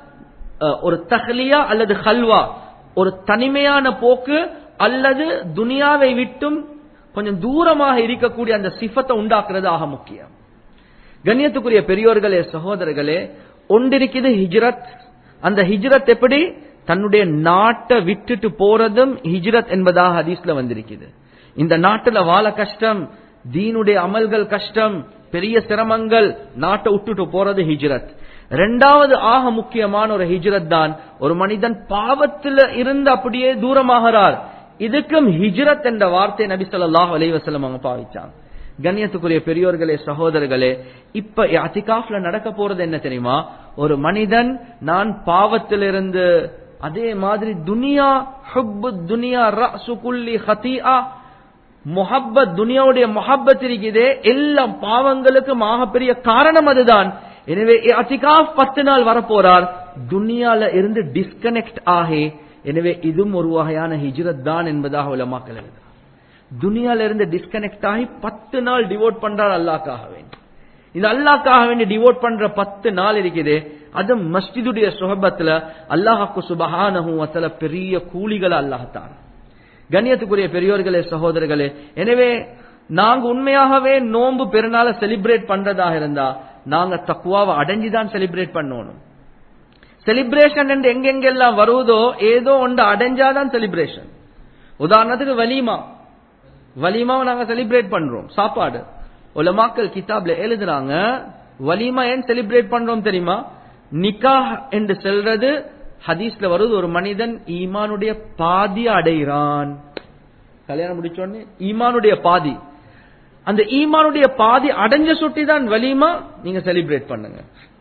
அஹ், ஒரு தஹ்லியா அல்லது ஹல்வா ஒரு தனிமையான போக்கு அல்லது துனியாவை விட்டும் கொஞ்சம் தூரமாக இருக்கக்கூடிய அந்த சிஃபத்தை உண்டாக்குறது ஆக முக்கியம் கண்ணியத்துக்குரிய பெரியோர்களே சகோதரர்களே ஒன்றிருக்குது ஹிஜ்ரத் அந்த ஹிஜ்ரத் எப்படி தன்னுடைய நாட்டை விட்டுட்டு போறதும் ஹிஜ்ரத் என்பதாக ஹதீஸ்ல வந்திருக்குது இந்த நாட்டுல வாழ கஷ்டம் தீனுடைய அமல்கள் கஷ்டம் பெரிய சிரமங்கள் நாட்டை விட்டுட்டு போறது ஹிஜ்ரத் ரெண்டாவது ஆக முக்கியமான ஒரு ஹிஜ்ரத் தான் ஒரு மனிதன் பாவத்துல இருந்து அப்படியே தூரமாகிறார் இதுக்கும் ஹிஜ்ரத் என்ற வார்த்தை நபி ஸல்லல்லாஹு அலைஹி வஸல்லம் அவங்க பாவிச்சாங்க கண்ணியத்துக்குரிய பெரியோர்களே சகோதரர்களே இப்ப அத்திகாஃப்ல நடக்க போறது என்ன தெரியுமா ஒரு மனிதன் நான் பாவத்திலிருந்து அதே மாதிரி துனியா ஹுப்பு துனியா ரஅசு குல்லி ஹதீஆ முஹப்பத் துனியாவுடைய முஹப்பத் இருக்குதே எல்லா பாவங்களுக்கும் ஆகப்பெரிய காரணம் அதுதான் எனவே அத்திகாஃப் பத்து நாள் வரப்போறார் துனியால இருந்து டிஸ்கனெக்ட் ஆகி எனவே இதுவும் ஒரு வகையான ஹிஜ்ரத் தான் என்பதாக உலமாக்கல் எழுதுறார் துனியால இருந்து டிஸ்கனெக்ட் ஆகி பத்து நாள் டிவோட் பண்றார் அல்லாக்காக வேண்டி இது அல்லாக்காக வேண்டி டிவோட் பண்ற பத்து நாள் இருக்குது அது மஸ்ஜிதுடைய சுகபத்துல அல்லாஹாக்கு சுபஹானஹு வத்தல பெரிய கூலிகளை அல்லாஹத்தான் கண்ணியத்துக்குரிய பெரியோர்களே சகோதரர்களே எனவே நாங்க உண்மையாகவே நோன்பு பெருநாளை செலிப்ரேட் பண்றதாக இருந்தா நாங்க தக்குவாவை அடைஞ்சுதான் செலிப்ரேட் பண்ணணும் செலிப்ரேஷன் என்று எங்கெங்கெல்லாம் வருவதோ ஏதோ ஒன்று அடைஞ்சாதான் செலிப்ரேஷன் உதாரணத்துக்கு வலிமா வலிமாவை நாங்க செலிப்ரேட் பண்றோம் சாப்பாடு உலமாக்கல் கிதாப்ல எழுதுறாங்க வலிமா ஏன் செலிப்ரேட் பண்றோம் தெரியுமா நிக்காஹ் என்று சொல்றது ஹதீஸ்ல வருது ஒரு மனிதன் ஈமானுடைய பாதி அடைகிறான் கல்யாணம் முடிச்சோடனே ஈமானுடைய பாதி அந்த ஈமானுடைய பாதி அடைஞ்ச சுட்டி தான் வலிமா நீங்க செலிப்ரேட் பண்ணுங்க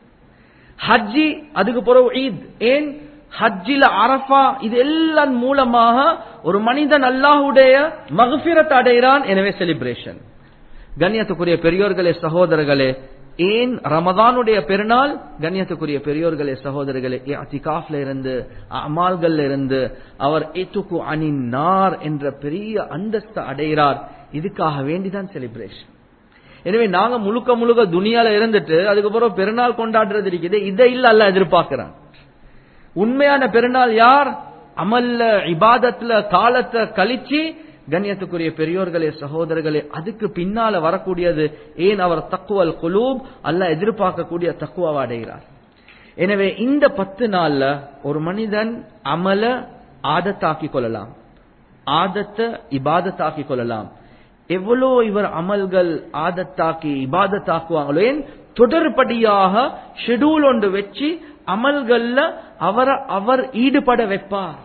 ஹஜ்ஜி அதுக்கு பிறகு ஈத் ஏன் ஹஜ்ஜில அரஃபா இது எல்லாம் மூலமாக ஒரு மனிதன் அல்லாஹுடைய மகபிரத் அடைகிறான் எனவே செலிப்ரேஷன் கண்ணியத்துக்குரிய பெரியோர்களே சகோதரர்களே ஏன் ரமதானுடைய பெருநாள் கண்ணியத்துக்குரிய பெரியோர்களே சகோதரர்களே அத்திகாஃப்ல இருந்து அமால்கள்ல இருந்து அவர் ஏத்துக்கு அனின் நார் என்ற பெரிய அந்தஸ்து அடைகிறார் இதுக்காக வேண்டிதான் செலிப்ரேஷன் எனவே நாங்க முழுக்க முழுக்க துனியால இருந்துட்டு அதுக்கப்புறம் பெருநாள் கொண்டாடுறது இருக்குது இதை இல்ல அல்ல எதிர்பார்க்கிறான் உண்மையான பெருநாள் யார் அமல்ல இபாதத்துல காலத்தை கழிச்சு கண்ணியத்துக்குரிய பெரியோர்களே சகோதரர்களே அதுக்கு பின்னால வரக்கூடியது ஏன் அவர் தக்குவல் குலூப் அல்ல எதிர்பார்க்கக்கூடிய தக்குவாவை அடைகிறார் எனவே இந்த பத்து நாள்ல ஒரு மனிதன் அமல ஆதத்தாக்கி கொள்ளலாம் ஆதத்தை இபாதத்தாக்கி கொள்ளலாம் எவ்வளோ இவர் அமல்கள் ஆதத்தாக்கி இபாதத்தாக்குவாங்களோ ஏன் தொடர்படியாக ஷெடியூல் ஒன்று வச்சு அமல்கள்ல அவரை அவர் ஈடுபட வைப்பார்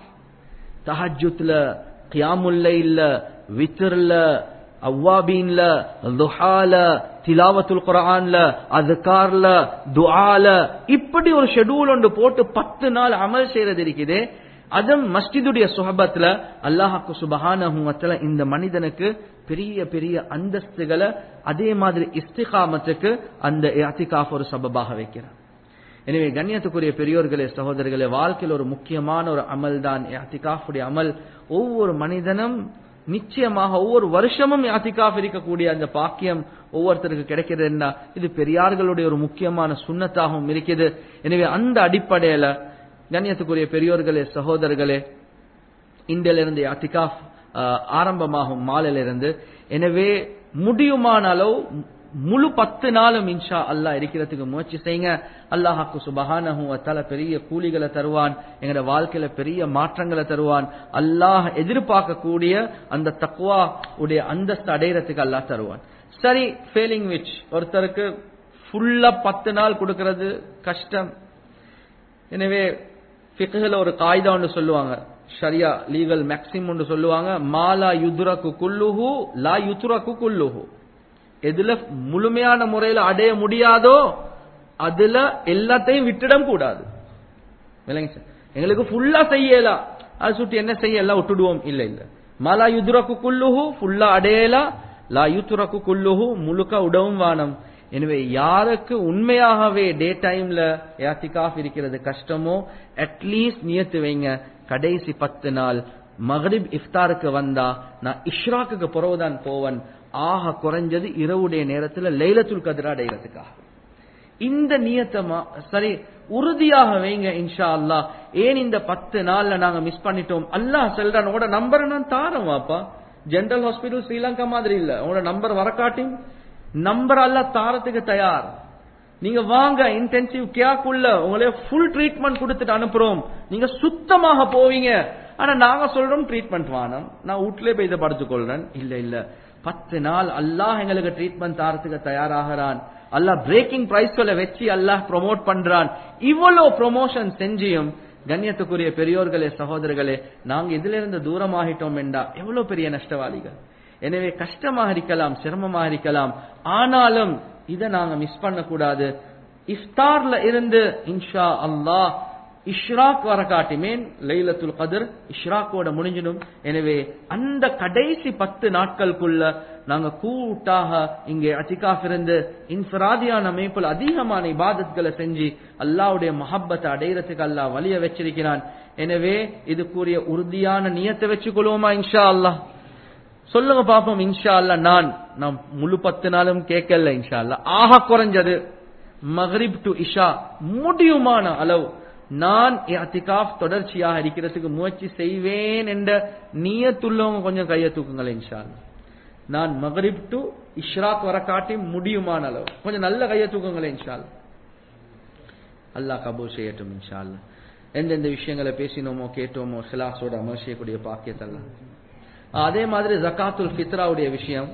தஹஜுத்ல கியாமுல்ல இல்ல வித்ர்ல அவ்வாபீன்ல துஹால திலாவத்துல் குரான்ல அதுகார்ல துஆல இப்படி ஒரு ஷெடியூல் ஒன்று போட்டு பத்து நாள் அமல் செய்யறது இருக்குது அதுவும் மஸ்ஜிதுடைய சுஹபத்துல அல்லாஹாக்கு சுபஹானஹுவத்துல இந்த மனிதனுக்கு பெரிய பெரிய அந்தஸ்துகளை அதே மாதிரி இஸ்திகாமத்துக்கு அந்த அத்திகாஃப் ஒரு சபபாக வைக்கிறார் எனவே கண்ணியத்துக்குரிய பெரியோர்களே சகோதரர்களே வாழ்க்கையில் ஒரு முக்கியமான ஒரு அமல் தான் யாத்திகாஃபுடைய அமல் ஒவ்வொரு மனிதனும் நிச்சயமாக ஒவ்வொரு வருஷமும் யாத்திகாஃப் இருக்கக்கூடிய அந்த பாக்கியம் ஒவ்வொருத்தருக்கு கிடைக்கிறது என்ன இது பெரியார்களுடைய ஒரு முக்கியமான சுண்ணத்தாகவும் இருக்குது எனவே அந்த அடிப்படையில கண்ணியத்துக்குரிய பெரியோர்களே சகோதரர்களே இந்தியிலிருந்து யாத்திகாஃப் ஆரம்பமாகும் மாலையிலிருந்து எனவே முடியுமான அளவு முழு பத்து நாளும் இன்ஷா அல்லாஹ் இருக்கிறதுக்கு முயற்சி செய்யுங்க அல்லாஹாக்கு சுபஹானஹு அத்தால பெரிய கூலிகளை தருவான் எங்களோட வாழ்க்கையில பெரிய மாற்றங்களை தருவான் அல்லாஹ் எதிர்பார்க்கக்கூடிய அந்த தக்குவா உடைய அந்தஸ்து அடையிறதுக்கு அல்லாஹ் தருவான் சரி ஃபெயிலிங் விச் ஒருத்தருக்கு ஃபுல்லா பத்து நாள் கொடுக்கறது கஷ்டம் எனவே ஃபிக்ஹ்ல ஒரு காய்தா ஒன்று சொல்லுவாங்க ஷரியா லீகல் மேக்சிம் ஒன்று சொல்லுவாங்க மாலா யுத்ரகு குல்லுஹு லா யுத்ரகு குல்லுஹு எதுல முழுமையான முறையில் அடைய முடியாதோ அதுல எல்லாத்தையும் விட்டுடம் கூடாது விளங்க சார் எங்களுக்கு ஃபுல்லா செய்யலாம் அது சுட்டி என்ன செய்ய எல்லாம் விட்டுடுவோம் இல்ல இல்ல மலா யுதுரக்கு குல்லுஹு ஃபுல்லா அடையலாம் லா யுத்துரக்கு குல்லுஹு முழுக்க உடவும் வானம் எனவே யாருக்கு உண்மையாகவே டே டைம்ல யாத்திகாஃப் இருக்கிறது கஷ்டமோ அட்லீஸ்ட் நியத்து வைங்க கடைசி பத்து நாள் மகரிப் இஃப்தாருக்கு வந்தா நான் இஷ்ராக்குக்கு பிறகுதான் போவன் ஆக குறைஞ்சது இரவுடைய நேரத்துல லைலத்துல் கதிரா அடைகிறதுக்காக இந்த நியத்தமா சரி உறுதியாக வைங்க இன்ஷா அல்லாஹ் ஏன் இந்த பத்து நாள்ல நாங்க மிஸ் பண்ணிட்டோம் அல்லாஹ் சொல்றான் உங்களோட நம்பரை நான் தாரேன் வாப்பா ஜெனரல் ஹாஸ்பிடல் ஸ்ரீலங்கா மாதிரி இல்ல உங்களோட நம்பர் வரக்காட்டி நம்பர் அல்லாஹ் தாரத்துக்கு தயார் நீங்க வாங்க இன்டென்சிவ் கேக்குள்ள உங்களே ஃபுல் ட்ரீட்மெண்ட் கொடுத்துட்டு அனுப்புறோம் நீங்க சுத்தமாக போவீங்க ஆனா நாங்க சொல்றோம் ட்ரீட்மெண்ட் வானம் நான் வீட்லயே போய் இதை படுத்துக் கொள்றேன் இல்ல இல்ல பத்து நாள் அல்லாஹ் எங்களுக்கு ட்ரீட்மெண்ட் தாரத்துக்கு தயாராகிறான் அல்லாஹ் பிரேக்கிங் பிரைஸ்களை வச்சு அல்லாஹ் ப்ரோமோட் பண்றான் இவ்வளவு ப்ரொமோஷன் செஞ்சியும் கண்ணியத்துக்குரிய பெரியோர்களே சகோதரர்களே நாங்க இதுல இருந்து தூரமாகிட்டோம் என்றா எவ்வளவு பெரிய நஷ்டவாளிகள் எனவே கஷ்டமாக இருக்கலாம் சிரமமாக இருக்கலாம் ஆனாலும் இதை நாங்க மிஸ் பண்ணக்கூடாது இஃப்தார்ல இருந்து இன்ஷா அல்லாஹ் இஷ்ராக் வர காட்டிமேன் லைலத்துல் கதிர் இஷ்ராக்கோட முடிஞ்சிடும் எனவே அந்த கடைசி பத்து நாட்களுக்குள்ள நாங்க கூட்டாக இங்கே அத்திகாஃப் இருந்து இன்ஃபராதியான அமைப்பில் அதிகமான இபாதத்களை செஞ்சு அல்லாவுடைய மஹப்பத்தை அடையிறதுக்கு அல்லாஹ் வழிய வச்சிருக்கிறான் எனவே இதுக்குரிய உறுதியான நியத்தை வச்சுக்கொள்வோமா இன்ஷா அல்லாஹ் சொல்லுங்க பாப்போம் இன்ஷா அல்லா நான் நான் முழு பத்து நாளும் கேட்கல இன்ஷா அல்லா ஆக குறைஞ்சது மகரிப் டு இஷா முடியுமான அளவு நான் அத்திகாஃப் தொடர்ச்சியாக இருக்கிறதுக்கு முயற்சி செய்வேன் என்ற நீயத்துள்ளவங்க கொஞ்சம் கையை தூக்குங்களேன் இன்ஷா அல்லா நான் மகரிப் டு இஷ்ராக் வர காட்டி முடியுமான அளவு கொஞ்சம் நல்ல கையை தூக்குங்களேன் இன்ஷா அல்லா அல்லாஹ் கபூல் செய்யட்டும் இன்ஷா அல்லா எந்தெந்த விஷயங்களை பேசினோமோ கேட்டோமோ சிலாசோட அமல் செய்யக்கூடிய பாக்கியத்தெல்லாம் அதே மாதிரி ஜக்காத்துல் ஃபித்ராவுடைய விஷயம்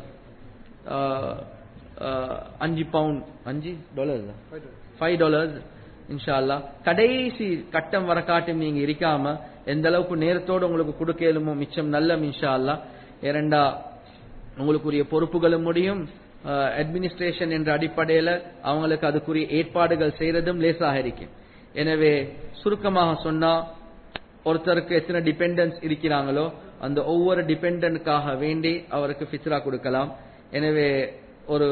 அஞ்சு பவுண்ட் அஞ்சு டாலர்ஸ் ஃபைவ் டாலர்ஸ் இன்ஷா அல்லா கடைசி கட்டம் வர காட்டும் நீங்க இருக்காம எந்த அளவுக்கு நேரத்தோடு உங்களுக்கு கொடுக்கலுமோ மிச்சம் நல்ல இன்ஷா அல்லா இரண்டா உங்களுக்குரிய பொறுப்புகளும் முடியும் அட்மினிஸ்ட்ரேஷன் என்ற அடிப்படையில அவங்களுக்கு அதுக்குரிய ஏற்பாடுகள் செய்யறதும் லேசாக இருக்கும் எனவே சுருக்கமாக சொன்னா ஒருத்தருக்கு எத்தனை டிபெண்டன்ஸ் இருக்கிறாங்களோ அந்த ஒவ்வொரு டிபெண்டன்ட்காக வேண்டி அவருக்கு ஃபித்ரா கொடுக்கலாம் எனவே ஒரு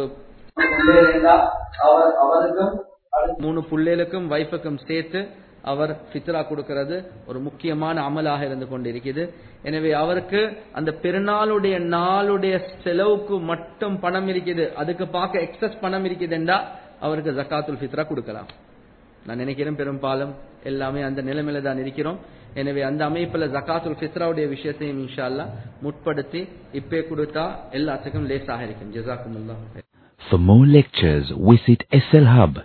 அவருக்கும் மூணு புள்ளைகளுக்கும் வைஃபுக்கும் சேர்த்து அவர் ஃபித்ரா கொடுக்கிறது ஒரு முக்கியமான அமலாக இருந்து கொண்டிருக்கிறது எனவே அவருக்கு அந்த பெருநாளுடைய நாளுடைய செலவுக்கு மட்டும் பணம் இருக்குது அதுக்கு பார்க்க எக்ஸஸ் பணம் இருக்குதுண்டா அவருக்கு ஜக்காத்துல் ஃபித்ரா கொடுக்கலாம் நான் நினைக்கிறேன் பெரும்பாலும் எல்லாமே அந்த நிலைமையில தான் இருக்கிறோம் எனவே அந்த அமைப்புல ஜக்காத்துல் ஃபித்ராவுடைய விஷயத்தையும் இன்ஷா அல்லா முற்படுத்தி இப்பே கொடுத்தா எல்லாத்துக்கும் லேசாக இருக்கும் ஜசாக்கும் For more lectures, visit SL Hub